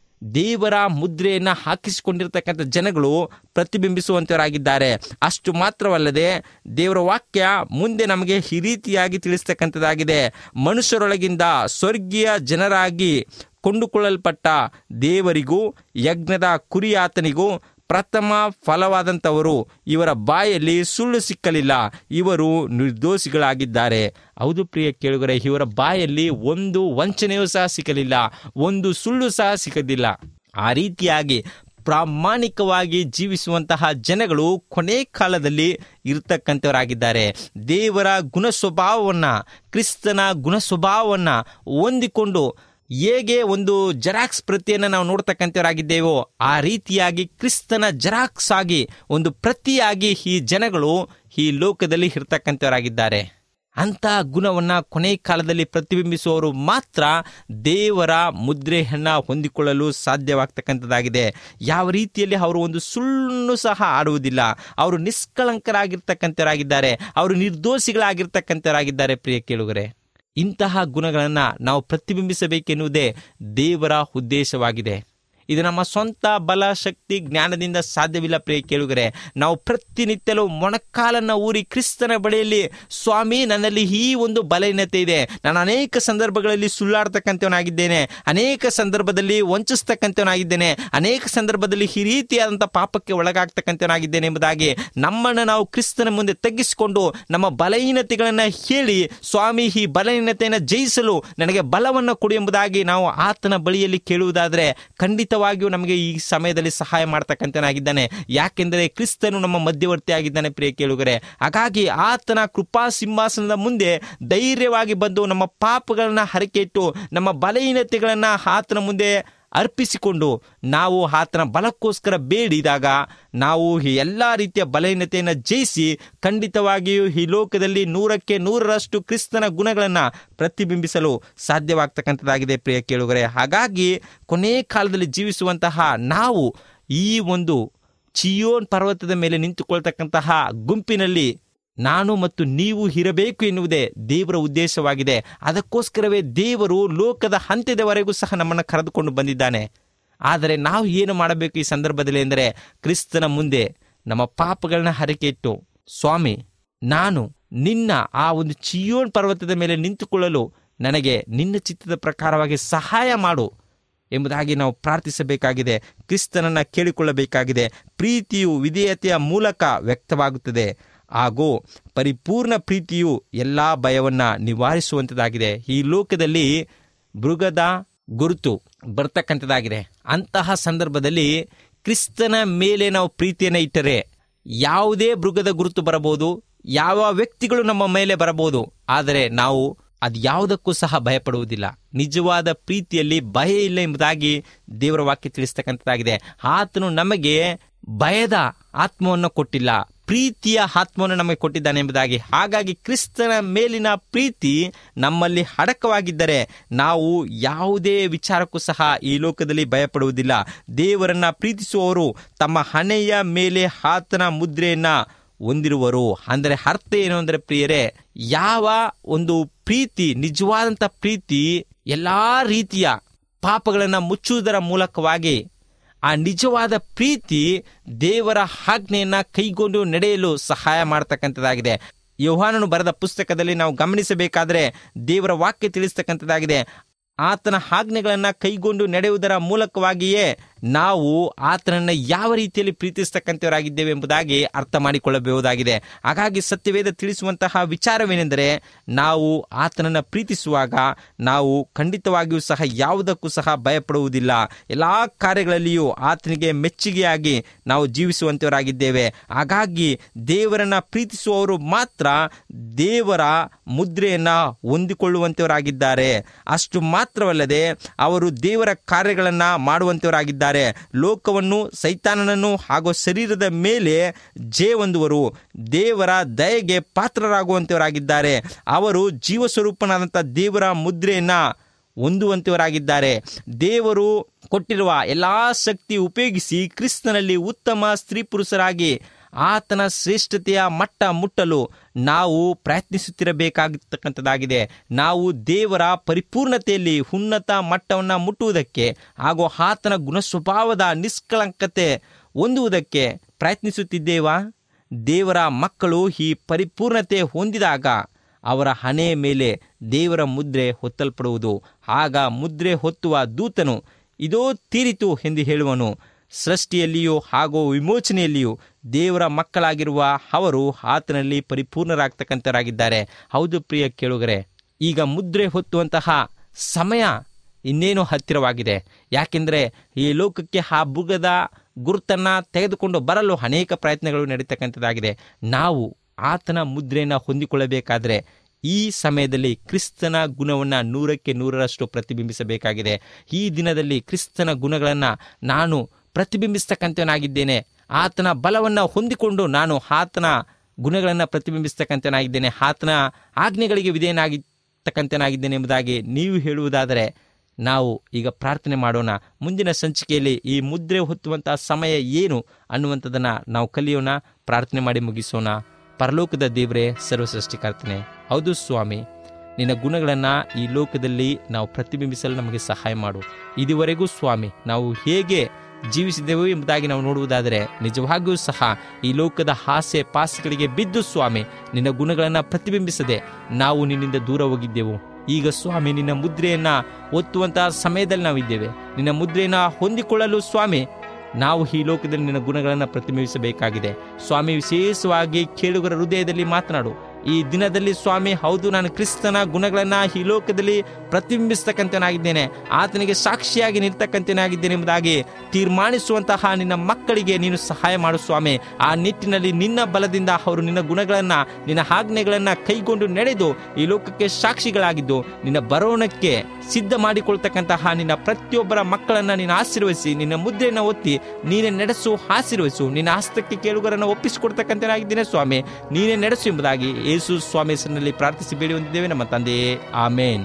C: ದೇವರ ಮುದ್ರೆಯನ್ನು ಹಾಕಿಸಿಕೊಂಡಿರ್ತಕ್ಕಂಥ ಜನಗಳು ಪ್ರತಿಬಿಂಬಿಸುವಂತವರಾಗಿದ್ದಾರೆ ಅಷ್ಟು ಮಾತ್ರವಲ್ಲದೆ ದೇವರ ವಾಕ್ಯ ಮುಂದೆ ನಮಗೆ ಈ ರೀತಿಯಾಗಿ ತಿಳಿಸ್ತಕ್ಕಂಥದ್ದಾಗಿದೆ ಮನುಷ್ಯರೊಳಗಿಂದ ಸ್ವರ್ಗೀಯ ಜನರಾಗಿ ಕೊಂಡುಕೊಳ್ಳಲ್ಪಟ್ಟ ದೇವರಿಗೂ ಯಜ್ಞದ ಕುರಿಯಾತನಿಗೂ ಪ್ರಥಮ ಫಲವಾದಂಥವರು ಇವರ ಬಾಯಲ್ಲಿ ಸುಳ್ಳು ಸಿಕ್ಕಲಿಲ್ಲ ಇವರು ನಿರ್ದೋಷಿಗಳಾಗಿದ್ದಾರೆ ಹೌದು ಪ್ರಿಯ ಕೇಳುಗರೆ ಇವರ ಬಾಯಲ್ಲಿ ಒಂದು ವಂಚನೆಯೂ ಸಹ ಸಿಕ್ಕಲಿಲ್ಲ ಒಂದು ಸುಳ್ಳು ಸಹ ಸಿಕ್ಕದಿಲ್ಲ ಆ ರೀತಿಯಾಗಿ ಪ್ರಾಮಾಣಿಕವಾಗಿ ಜೀವಿಸುವಂತಹ ಜನಗಳು ಕೊನೆ ಕಾಲದಲ್ಲಿ ಇರತಕ್ಕಂಥವರಾಗಿದ್ದಾರೆ ದೇವರ ಗುಣ ಸ್ವಭಾವವನ್ನ ಕ್ರಿಸ್ತನ ಗುಣ ಸ್ವಭಾವವನ್ನ ಹೊಂದಿಕೊಂಡು ಹೇಗೆ ಒಂದು ಜೆರಾಕ್ಸ್ ಪ್ರತಿಯನ್ನು ನಾವು ನೋಡ್ತಕ್ಕಂಥವರಾಗಿದ್ದೇವೋ ಆ ರೀತಿಯಾಗಿ ಕ್ರಿಸ್ತನ ಜೆರಾಕ್ಸ್ ಆಗಿ ಒಂದು ಪ್ರತಿಯಾಗಿ ಈ ಜನಗಳು ಈ ಲೋಕದಲ್ಲಿ ಇರ್ತಕ್ಕಂಥವರಾಗಿದ್ದಾರೆ ಅಂತ ಗುಣವನ್ನ ಕೊನೆ ಕಾಲದಲ್ಲಿ ಪ್ರತಿಬಿಂಬಿಸುವವರು ಮಾತ್ರ ದೇವರ ಮುದ್ರೆಯನ್ನ ಹೊಂದಿಕೊಳ್ಳಲು ಸಾಧ್ಯವಾಗ್ತಕ್ಕಂಥದ್ದಾಗಿದೆ ಯಾವ ರೀತಿಯಲ್ಲಿ ಅವರು ಒಂದು ಸುಳ್ಳು ಸಹ ಆಡುವುದಿಲ್ಲ ಅವರು ನಿಷ್ಕಳಂಕರಾಗಿರ್ತಕ್ಕಂಥವರಾಗಿದ್ದಾರೆ ಅವರು ನಿರ್ದೋಷಿಗಳಾಗಿರ್ತಕ್ಕಂಥವರಾಗಿದ್ದಾರೆ ಪ್ರಿಯ ಕೇಳುಗರೆ ಇಂತಹ ಗುಣಗಳನ್ನು ನಾವು ಪ್ರತಿಬಿಂಬಿಸಬೇಕೆನ್ನುವುದೇ ದೇವರ ಉದ್ದೇಶವಾಗಿದೆ ಇದು ನಮ್ಮ ಸ್ವಂತ ಬಲ ಶಕ್ತಿ ಜ್ಞಾನದಿಂದ ಸಾಧ್ಯವಿಲ್ಲ ಪ್ರಿಯ ಕೇಳುಗರೆ ನಾವು ಪ್ರತಿನಿತ್ಯಲೂ ಮೊಣಕಾಲನ್ನ ಊರಿ ಕ್ರಿಸ್ತನ ಬಳಿಯಲ್ಲಿ ಸ್ವಾಮಿ ನನ್ನಲ್ಲಿ ಈ ಒಂದು ಬಲಹೀನತೆ ಇದೆ ನಾನು ಅನೇಕ ಸಂದರ್ಭಗಳಲ್ಲಿ ಸುಳ್ಳಾಡ್ತಕ್ಕಂಥವನಾಗಿದ್ದೇನೆ ಅನೇಕ ಸಂದರ್ಭದಲ್ಲಿ ವಂಚಿಸ್ತಕ್ಕಂಥವನಾಗಿದ್ದೇನೆ ಅನೇಕ ಸಂದರ್ಭದಲ್ಲಿ ಈ ರೀತಿಯಾದಂಥ ಪಾಪಕ್ಕೆ ಒಳಗಾಗ್ತಕ್ಕಂಥವನಾಗಿದ್ದೇನೆ ಎಂಬುದಾಗಿ ನಮ್ಮನ್ನು ನಾವು ಕ್ರಿಸ್ತನ ಮುಂದೆ ತಗ್ಗಿಸಿಕೊಂಡು ನಮ್ಮ ಬಲಹೀನತೆಗಳನ್ನು ಹೇಳಿ ಸ್ವಾಮಿ ಈ ಬಲಹೀನತೆಯನ್ನು ಜಯಿಸಲು ನನಗೆ ಬಲವನ್ನು ಕೊಡು ಎಂಬುದಾಗಿ ನಾವು ಆತನ ಬಳಿಯಲ್ಲಿ ಕೇಳುವುದಾದರೆ ಖಂಡಿತವಾಗಿಯೂ ನಮಗೆ ಈ ಸಮಯದಲ್ಲಿ ಸಹಾಯ ಮಾಡ್ತಕ್ಕಂಥನಾಗಿದ್ದಾನೆ ಯಾಕೆಂದರೆ ಕ್ರಿಸ್ತನು ನಮ್ಮ ಮಧ್ಯವರ್ತಿ ಆಗಿದ್ದಾನೆ ಪ್ರಿಯ ಕೇಳುಗರೆ ಹಾಗಾಗಿ ಆತನ ಕೃಪಾ ಸಿಂಹಾಸನದ ಮುಂದೆ ಧೈರ್ಯವಾಗಿ ಬಂದು ನಮ್ಮ ಪಾಪಗಳನ್ನ ಹರಕೆಟ್ಟು ನಮ್ಮ ಬಲಹೀನತೆಗಳನ್ನ ಆತನ ಮುಂದೆ ಅರ್ಪಿಸಿಕೊಂಡು ನಾವು ಆತನ ಬಲಕ್ಕೋಸ್ಕರ ಬೇಡಿದಾಗ ನಾವು ಈ ಎಲ್ಲ ರೀತಿಯ ಬಲಹೀನತೆಯನ್ನು ಜಯಿಸಿ ಖಂಡಿತವಾಗಿಯೂ ಈ ಲೋಕದಲ್ಲಿ ನೂರಕ್ಕೆ ನೂರರಷ್ಟು ಕ್ರಿಸ್ತನ ಗುಣಗಳನ್ನು ಪ್ರತಿಬಿಂಬಿಸಲು ಸಾಧ್ಯವಾಗ್ತಕ್ಕಂಥದ್ದಾಗಿದೆ ಪ್ರಿಯ ಕೇಳುಗರೆ ಹಾಗಾಗಿ ಕೊನೆ ಕಾಲದಲ್ಲಿ ಜೀವಿಸುವಂತಹ ನಾವು ಈ ಒಂದು ಚಿಯೋನ್ ಪರ್ವತದ ಮೇಲೆ ನಿಂತುಕೊಳ್ತಕ್ಕಂತಹ ಗುಂಪಿನಲ್ಲಿ ನಾನು ಮತ್ತು ನೀವು ಇರಬೇಕು ಎನ್ನುವುದೇ ದೇವರ ಉದ್ದೇಶವಾಗಿದೆ ಅದಕ್ಕೋಸ್ಕರವೇ ದೇವರು ಲೋಕದ ಅಂತ್ಯದವರೆಗೂ ಸಹ ನಮ್ಮನ್ನು ಕರೆದುಕೊಂಡು ಬಂದಿದ್ದಾನೆ ಆದರೆ ನಾವು ಏನು ಮಾಡಬೇಕು ಈ ಸಂದರ್ಭದಲ್ಲಿ ಎಂದರೆ ಕ್ರಿಸ್ತನ ಮುಂದೆ ನಮ್ಮ ಪಾಪಗಳನ್ನ ಹರಕೆ ಇಟ್ಟು ಸ್ವಾಮಿ ನಾನು ನಿನ್ನ ಆ ಒಂದು ಚಿಯೋನ್ ಪರ್ವತದ ಮೇಲೆ ನಿಂತುಕೊಳ್ಳಲು ನನಗೆ ನಿನ್ನ ಚಿತ್ತದ ಪ್ರಕಾರವಾಗಿ ಸಹಾಯ ಮಾಡು ಎಂಬುದಾಗಿ ನಾವು ಪ್ರಾರ್ಥಿಸಬೇಕಾಗಿದೆ ಕ್ರಿಸ್ತನನ್ನ ಕೇಳಿಕೊಳ್ಳಬೇಕಾಗಿದೆ ಪ್ರೀತಿಯು ವಿಧೇಯತೆಯ ಮೂಲಕ ವ್ಯಕ್ತವಾಗುತ್ತದೆ ಹಾಗೂ ಪರಿಪೂರ್ಣ ಪ್ರೀತಿಯು ಎಲ್ಲ ಭಯವನ್ನ ನಿವಾರಿಸುವಂಥದ್ದಾಗಿದೆ ಈ ಲೋಕದಲ್ಲಿ ಮೃಗದ ಗುರುತು ಬರ್ತಕ್ಕಂಥದ್ದಾಗಿದೆ ಅಂತಹ ಸಂದರ್ಭದಲ್ಲಿ ಕ್ರಿಸ್ತನ ಮೇಲೆ ನಾವು ಪ್ರೀತಿಯನ್ನು ಇಟ್ಟರೆ ಯಾವುದೇ ಮೃಗದ ಗುರುತು ಬರಬಹುದು ಯಾವ ವ್ಯಕ್ತಿಗಳು ನಮ್ಮ ಮೇಲೆ ಬರಬಹುದು ಆದರೆ ನಾವು ಅದು ಯಾವುದಕ್ಕೂ ಸಹ ಭಯಪಡುವುದಿಲ್ಲ ನಿಜವಾದ ಪ್ರೀತಿಯಲ್ಲಿ ಭಯ ಇಲ್ಲ ಎಂಬುದಾಗಿ ದೇವರ ವಾಕ್ಯ ತಿಳಿಸ್ತಕ್ಕಂಥದ್ದಾಗಿದೆ ಆತನು ನಮಗೆ ಭಯದ ಆತ್ಮವನ್ನು ಕೊಟ್ಟಿಲ್ಲ ಪ್ರೀತಿಯ ಆತ್ಮವನ್ನು ನಮಗೆ ಕೊಟ್ಟಿದ್ದಾನೆ ಎಂಬುದಾಗಿ ಹಾಗಾಗಿ ಕ್ರಿಸ್ತನ ಮೇಲಿನ ಪ್ರೀತಿ ನಮ್ಮಲ್ಲಿ ಅಡಕವಾಗಿದ್ದರೆ ನಾವು ಯಾವುದೇ ವಿಚಾರಕ್ಕೂ ಸಹ ಈ ಲೋಕದಲ್ಲಿ ಭಯಪಡುವುದಿಲ್ಲ ದೇವರನ್ನ ಪ್ರೀತಿಸುವವರು ತಮ್ಮ ಹಣೆಯ ಮೇಲೆ ಆತನ ಮುದ್ರೆಯನ್ನ ಹೊಂದಿರುವರು ಅಂದರೆ ಅರ್ಥ ಏನು ಅಂದರೆ ಪ್ರಿಯರೇ ಯಾವ ಒಂದು ಪ್ರೀತಿ ನಿಜವಾದಂಥ ಪ್ರೀತಿ ಎಲ್ಲಾ ರೀತಿಯ ಪಾಪಗಳನ್ನು ಮುಚ್ಚುವುದರ ಮೂಲಕವಾಗಿ ಆ ನಿಜವಾದ ಪ್ರೀತಿ ದೇವರ ಆಜ್ಞೆಯನ್ನ ಕೈಗೊಂಡು ನಡೆಯಲು ಸಹಾಯ ಮಾಡತಕ್ಕಂಥದ್ದಾಗಿದೆ ಯೋಹಾನನು ಬರೆದ ಪುಸ್ತಕದಲ್ಲಿ ನಾವು ಗಮನಿಸಬೇಕಾದ್ರೆ ದೇವರ ವಾಕ್ಯ ತಿಳಿಸ್ತಕ್ಕಂಥದ್ದಾಗಿದೆ ಆತನ ಆಜ್ಞೆಗಳನ್ನ ಕೈಗೊಂಡು ನಡೆಯುವುದರ ಮೂಲಕವಾಗಿಯೇ ನಾವು ಆತನನ್ನ ಯಾವ ರೀತಿಯಲ್ಲಿ ಪ್ರೀತಿಸ್ತಕ್ಕಂಥವರಾಗಿದ್ದೇವೆ ಎಂಬುದಾಗಿ ಅರ್ಥ ಮಾಡಿಕೊಳ್ಳಬಹುದಾಗಿದೆ ಹಾಗಾಗಿ ಸತ್ಯವೇದ ತಿಳಿಸುವಂತಹ ವಿಚಾರವೇನೆಂದರೆ ನಾವು ಆತನನ್ನ ಪ್ರೀತಿಸುವಾಗ ನಾವು ಖಂಡಿತವಾಗಿಯೂ ಸಹ ಯಾವುದಕ್ಕೂ ಸಹ ಭಯಪಡುವುದಿಲ್ಲ ಎಲ್ಲಾ ಕಾರ್ಯಗಳಲ್ಲಿಯೂ ಆತನಿಗೆ ಮೆಚ್ಚುಗೆಯಾಗಿ ನಾವು ಜೀವಿಸುವಂತವರಾಗಿದ್ದೇವೆ ಹಾಗಾಗಿ ದೇವರನ್ನ ಪ್ರೀತಿಸುವವರು ಮಾತ್ರ ದೇವರ ಮುದ್ರೆಯನ್ನ ಹೊಂದಿಕೊಳ್ಳುವಂತವರಾಗಿದ್ದಾರೆ ಅಷ್ಟು ಮಾತ್ರವಲ್ಲದೆ ಅವರು ದೇವರ ಕಾರ್ಯಗಳನ್ನ ಮಾಡುವಂತವರಾಗಿದ್ದಾರೆ ಲೋಕವನ್ನು ಸೈತಾನನನ್ನು ಹಾಗೂ ಶರೀರದ ಮೇಲೆ ಜೇ ಹೊಂದುವರು ದೇವರ ದಯೆಗೆ ಪಾತ್ರರಾಗುವಂತವರಾಗಿದ್ದಾರೆ ಅವರು ಜೀವಸ್ವರೂಪನಾದಂಥ ದೇವರ ಮುದ್ರೆಯನ್ನ ಹೊಂದುವಂತವರಾಗಿದ್ದಾರೆ ದೇವರು ಕೊಟ್ಟಿರುವ ಎಲ್ಲಾ ಶಕ್ತಿ ಉಪಯೋಗಿಸಿ ಕ್ರಿಸ್ತನಲ್ಲಿ ಉತ್ತಮ ಸ್ತ್ರೀ ಪುರುಷರಾಗಿ ಆತನ ಶ್ರೇಷ್ಠತೆಯ ಮಟ್ಟ ಮುಟ್ಟಲು ನಾವು ಪ್ರಯತ್ನಿಸುತ್ತಿರಬೇಕಾಗಿರ್ತಕ್ಕಂಥದ್ದಾಗಿದೆ ನಾವು ದೇವರ ಪರಿಪೂರ್ಣತೆಯಲ್ಲಿ ಉನ್ನತ ಮಟ್ಟವನ್ನು ಮುಟ್ಟುವುದಕ್ಕೆ ಹಾಗೂ ಆತನ ಗುಣ ಸ್ವಭಾವದ ನಿಷ್ಕಳಂಕತೆ ಹೊಂದುವುದಕ್ಕೆ ಪ್ರಯತ್ನಿಸುತ್ತಿದ್ದೇವಾ ದೇವರ ಮಕ್ಕಳು ಈ ಪರಿಪೂರ್ಣತೆ ಹೊಂದಿದಾಗ ಅವರ ಹಣೆಯ ಮೇಲೆ ದೇವರ ಮುದ್ರೆ ಹೊತ್ತಲ್ಪಡುವುದು ಆಗ ಮುದ್ರೆ ಹೊತ್ತುವ ದೂತನು ಇದೋ ತೀರಿತು ಎಂದು ಹೇಳುವನು ಸೃಷ್ಟಿಯಲ್ಲಿಯೂ ಹಾಗೂ ವಿಮೋಚನೆಯಲ್ಲಿಯೂ ದೇವರ ಮಕ್ಕಳಾಗಿರುವ ಅವರು ಆತನಲ್ಲಿ ಪರಿಪೂರ್ಣರಾಗ್ತಕ್ಕಂಥವರಾಗಿದ್ದಾರೆ ಹೌದು ಪ್ರಿಯ ಕೇಳುಗರೆ ಈಗ ಮುದ್ರೆ ಹೊತ್ತುವಂತಹ ಸಮಯ ಇನ್ನೇನು ಹತ್ತಿರವಾಗಿದೆ ಯಾಕೆಂದರೆ ಈ ಲೋಕಕ್ಕೆ ಆ ಬುಗದ ಗುರುತನ್ನು ತೆಗೆದುಕೊಂಡು ಬರಲು ಅನೇಕ ಪ್ರಯತ್ನಗಳು ನಡೀತಕ್ಕಂಥದ್ದಾಗಿದೆ ನಾವು ಆತನ ಮುದ್ರೆಯನ್ನು ಹೊಂದಿಕೊಳ್ಳಬೇಕಾದ್ರೆ ಈ ಸಮಯದಲ್ಲಿ ಕ್ರಿಸ್ತನ ಗುಣವನ್ನು ನೂರಕ್ಕೆ ನೂರರಷ್ಟು ಪ್ರತಿಬಿಂಬಿಸಬೇಕಾಗಿದೆ ಈ ದಿನದಲ್ಲಿ ಕ್ರಿಸ್ತನ ಗುಣಗಳನ್ನು ನಾನು ಪ್ರತಿಬಿಂಬಿಸ್ತಕ್ಕಂಥವನಾಗಿದ್ದೇನೆ ಆತನ ಬಲವನ್ನು ಹೊಂದಿಕೊಂಡು ನಾನು ಆತನ ಗುಣಗಳನ್ನು ಪ್ರತಿಬಿಂಬಿಸ್ತಕ್ಕಂಥನಾಗಿದ್ದೇನೆ ಆತನ ಆಜ್ಞೆಗಳಿಗೆ ವಿಧೇಯನಾಗಿರ್ತಕ್ಕಂಥನಾಗಿದ್ದೇನೆ ಎಂಬುದಾಗಿ ನೀವು ಹೇಳುವುದಾದರೆ ನಾವು ಈಗ ಪ್ರಾರ್ಥನೆ ಮಾಡೋಣ ಮುಂದಿನ ಸಂಚಿಕೆಯಲ್ಲಿ ಈ ಮುದ್ರೆ ಹೊತ್ತುವಂತಹ ಸಮಯ ಏನು ಅನ್ನುವಂಥದ್ದನ್ನು ನಾವು ಕಲಿಯೋಣ ಪ್ರಾರ್ಥನೆ ಮಾಡಿ ಮುಗಿಸೋಣ ಪರಲೋಕದ ದೇವರೇ ಸರ್ವಸೃಷ್ಟಿಕರ್ತನೆ ಹೌದು ಸ್ವಾಮಿ ನಿನ್ನ ಗುಣಗಳನ್ನು ಈ ಲೋಕದಲ್ಲಿ ನಾವು ಪ್ರತಿಬಿಂಬಿಸಲು ನಮಗೆ ಸಹಾಯ ಮಾಡು ಇದುವರೆಗೂ ಸ್ವಾಮಿ ನಾವು ಹೇಗೆ ಜೀವಿಸಿದೆವು ಎಂಬುದಾಗಿ ನಾವು ನೋಡುವುದಾದರೆ ನಿಜವಾಗಿಯೂ ಸಹ ಈ ಲೋಕದ ಹಾಸ್ಯ ಪಾಸಗಳಿಗೆ ಬಿದ್ದು ಸ್ವಾಮಿ ನಿನ್ನ ಗುಣಗಳನ್ನು ಪ್ರತಿಬಿಂಬಿಸದೆ ನಾವು ನಿನ್ನಿಂದ ದೂರ ಹೋಗಿದ್ದೆವು ಈಗ ಸ್ವಾಮಿ ನಿನ್ನ ಮುದ್ರೆಯನ್ನ ಒತ್ತುವಂತಹ ಸಮಯದಲ್ಲಿ ನಾವಿದ್ದೇವೆ ನಿನ್ನ ಮುದ್ರೆಯನ್ನ ಹೊಂದಿಕೊಳ್ಳಲು ಸ್ವಾಮಿ ನಾವು ಈ ಲೋಕದಲ್ಲಿ ನಿನ್ನ ಗುಣಗಳನ್ನು ಪ್ರತಿಬಿಂಬಿಸಬೇಕಾಗಿದೆ ಸ್ವಾಮಿ ವಿಶೇಷವಾಗಿ ಕೇಳುಗರ ಹೃದಯದಲ್ಲಿ ಮಾತನಾಡು ಈ ದಿನದಲ್ಲಿ ಸ್ವಾಮಿ ಹೌದು ನಾನು ಕ್ರಿಸ್ತನ ಗುಣಗಳನ್ನು ಈ ಲೋಕದಲ್ಲಿ ಪ್ರತಿಬಿಂಬಿಸ್ತಕ್ಕಂಥನಾಗಿದ್ದೇನೆ ಆತನಿಗೆ ಸಾಕ್ಷಿಯಾಗಿ ನಿಲ್ತಕ್ಕಂಥನಾಗಿದ್ದೇನೆ ಎಂಬುದಾಗಿ ತೀರ್ಮಾನಿಸುವಂತಹ ನಿನ್ನ ಮಕ್ಕಳಿಗೆ ನೀನು ಸಹಾಯ ಮಾಡು ಸ್ವಾಮಿ ಆ ನಿಟ್ಟಿನಲ್ಲಿ ನಿನ್ನ ಬಲದಿಂದ ಅವರು ನಿನ್ನ ಗುಣಗಳನ್ನು ನಿನ್ನ ಆಜ್ಞೆಗಳನ್ನು ಕೈಗೊಂಡು ನಡೆದು ಈ ಲೋಕಕ್ಕೆ ಸಾಕ್ಷಿಗಳಾಗಿದ್ದು ನಿನ್ನ ಬರೋಣಕ್ಕೆ ಸಿದ್ಧ ಮಾಡಿಕೊಳ್ತಕ್ಕಂತಹ ನಿನ್ನ ಪ್ರತಿಯೊಬ್ಬರ ಮಕ್ಕಳನ್ನ ನೀನು ಆಶೀರ್ವದಿಸಿ ನಿನ್ನ ಮುದ್ರೆಯನ್ನು ಒತ್ತಿ ನೀನೇ ನಡೆಸು ಆಶೀರ್ವದಿಸು ನಿನ್ನ ಹಸ್ತಕ್ಕೆ ಕೇಳುಗರನ್ನು ಒಪ್ಪಿಸಿಕೊಡ್ತಕ್ಕಂಥನಾಗಿದ್ದೇನೆ ಸ್ವಾಮಿ ನೀನೇ ನಡೆಸು ಎಂಬುದಾಗಿ ಯೇಸು ಸ್ವಾಮಿ ಹೆಸರಿನಲ್ಲಿ ಪ್ರಾರ್ಥಿಸಿ ಬೇಡಿ ಹೊಂದಿದ್ದೇವೆ ನಮ್ಮ ತಂದೆಯೇ ಆಮೇನ್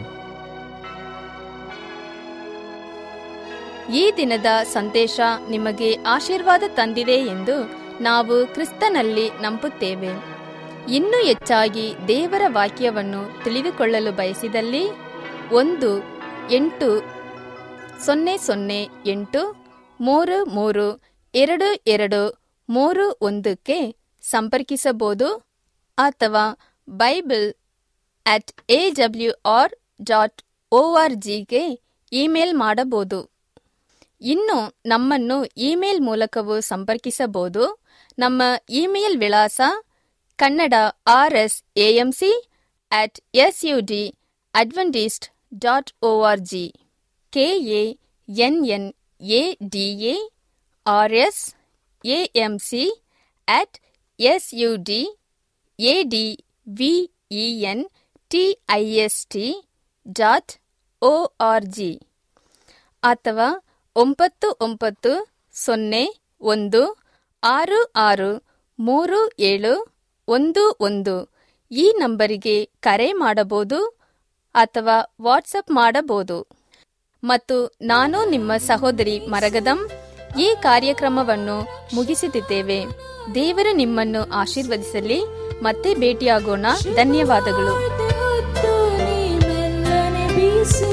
A: ಈ ದಿನದ ಸಂದೇಶ ನಿಮಗೆ ಆಶೀರ್ವಾದ ತಂದಿದೆ ಎಂದು ನಾವು ಕ್ರಿಸ್ತನಲ್ಲಿ ನಂಬುತ್ತೇವೆ ಇನ್ನೂ ಹೆಚ್ಚಾಗಿ ದೇವರ ವಾಕ್ಯವನ್ನು ತಿಳಿದುಕೊಳ್ಳಲು ಬಯಸಿದಲ್ಲಿ ಒಂದು ಎಂಟು ಸೊನ್ನೆ ಸೊನ್ನೆ ಎಂಟು ಮೂರು ಮೂರು ಎರಡು ಎರಡು ಮೂರು ಒಂದಕ್ಕೆ ಸಂಪರ್ಕಿಸಬಹುದು ಅಥವಾ Bible at A W R dot O R ಜಿಗೆ ಇಮೇಲ್ ಮಾಡಬಹುದು ಇನ್ನು ನಮ್ಮನ್ನು ಇಮೇಲ್ ಮೂಲಕವೂ ಸಂಪರ್ಕಿಸಬಹುದು ನಮ್ಮ ಇಮೇಲ್ ವಿಳಾಸ Kannada R S AMC at S U D Adventist dot O R G K A N N A D A R S AM C at S U D A D V E N T I S T dot O R G ಅಥವಾ ಒಂಬತ್ತು ಒಂಬತ್ತು ಸೊನ್ನೆ ಒಂದು ಆರು ಆರು ಮೂರು ಏಳು ಒಂದು ಒಂದು ಈ ನಂಬರಿಗೆ ಕರೆ ಮಾಡಬಹುದು ಅಥವಾ ವಾಟ್ಸಪ್ ಮಾಡಬಹುದು ಮತ್ತು ನಾನು ನಿಮ್ಮ ಸಹೋದರಿ ಮರಗದಂ ಈ ಕಾರ್ಯಕ್ರಮವನ್ನು ಮುಗಿಸುತ್ತಿದ್ದೇವೆ ದೇವರು ನಿಮ್ಮನ್ನು ಆಶೀರ್ವದಿಸಲಿ ಮತ್ತೆ ಭೇಟಿಯಾಗೋಣ ಧನ್ಯವಾದಗಳು
B: ಹೊತ್ತು ನೀ ಮೆಲ್ಲನೆ ಬೀಸು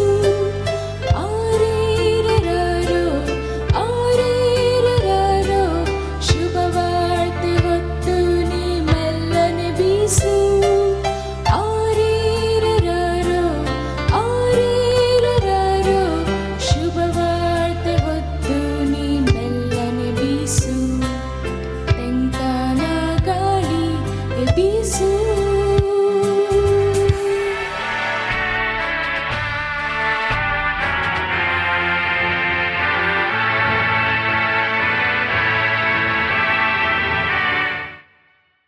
B: ಆರೇರರಾರೋ, ಆರೇರರಾರೋ, ಶುಭವಾರ್ತೆ ಹೊತ್ತು ನೀ ಮೆಲ್ಲನೆ ಬೀಸು ಆರೇರರಾರೋ, ಆರೇರರಾರೋ, ಶುಭವಾರ್ತೆ ಹೊತ್ತು ನೀ ಮೆಲ್ಲನೆ ಬೀಸು ತೆಂಕಾನ ಗಾಳಿ ಬೀಸು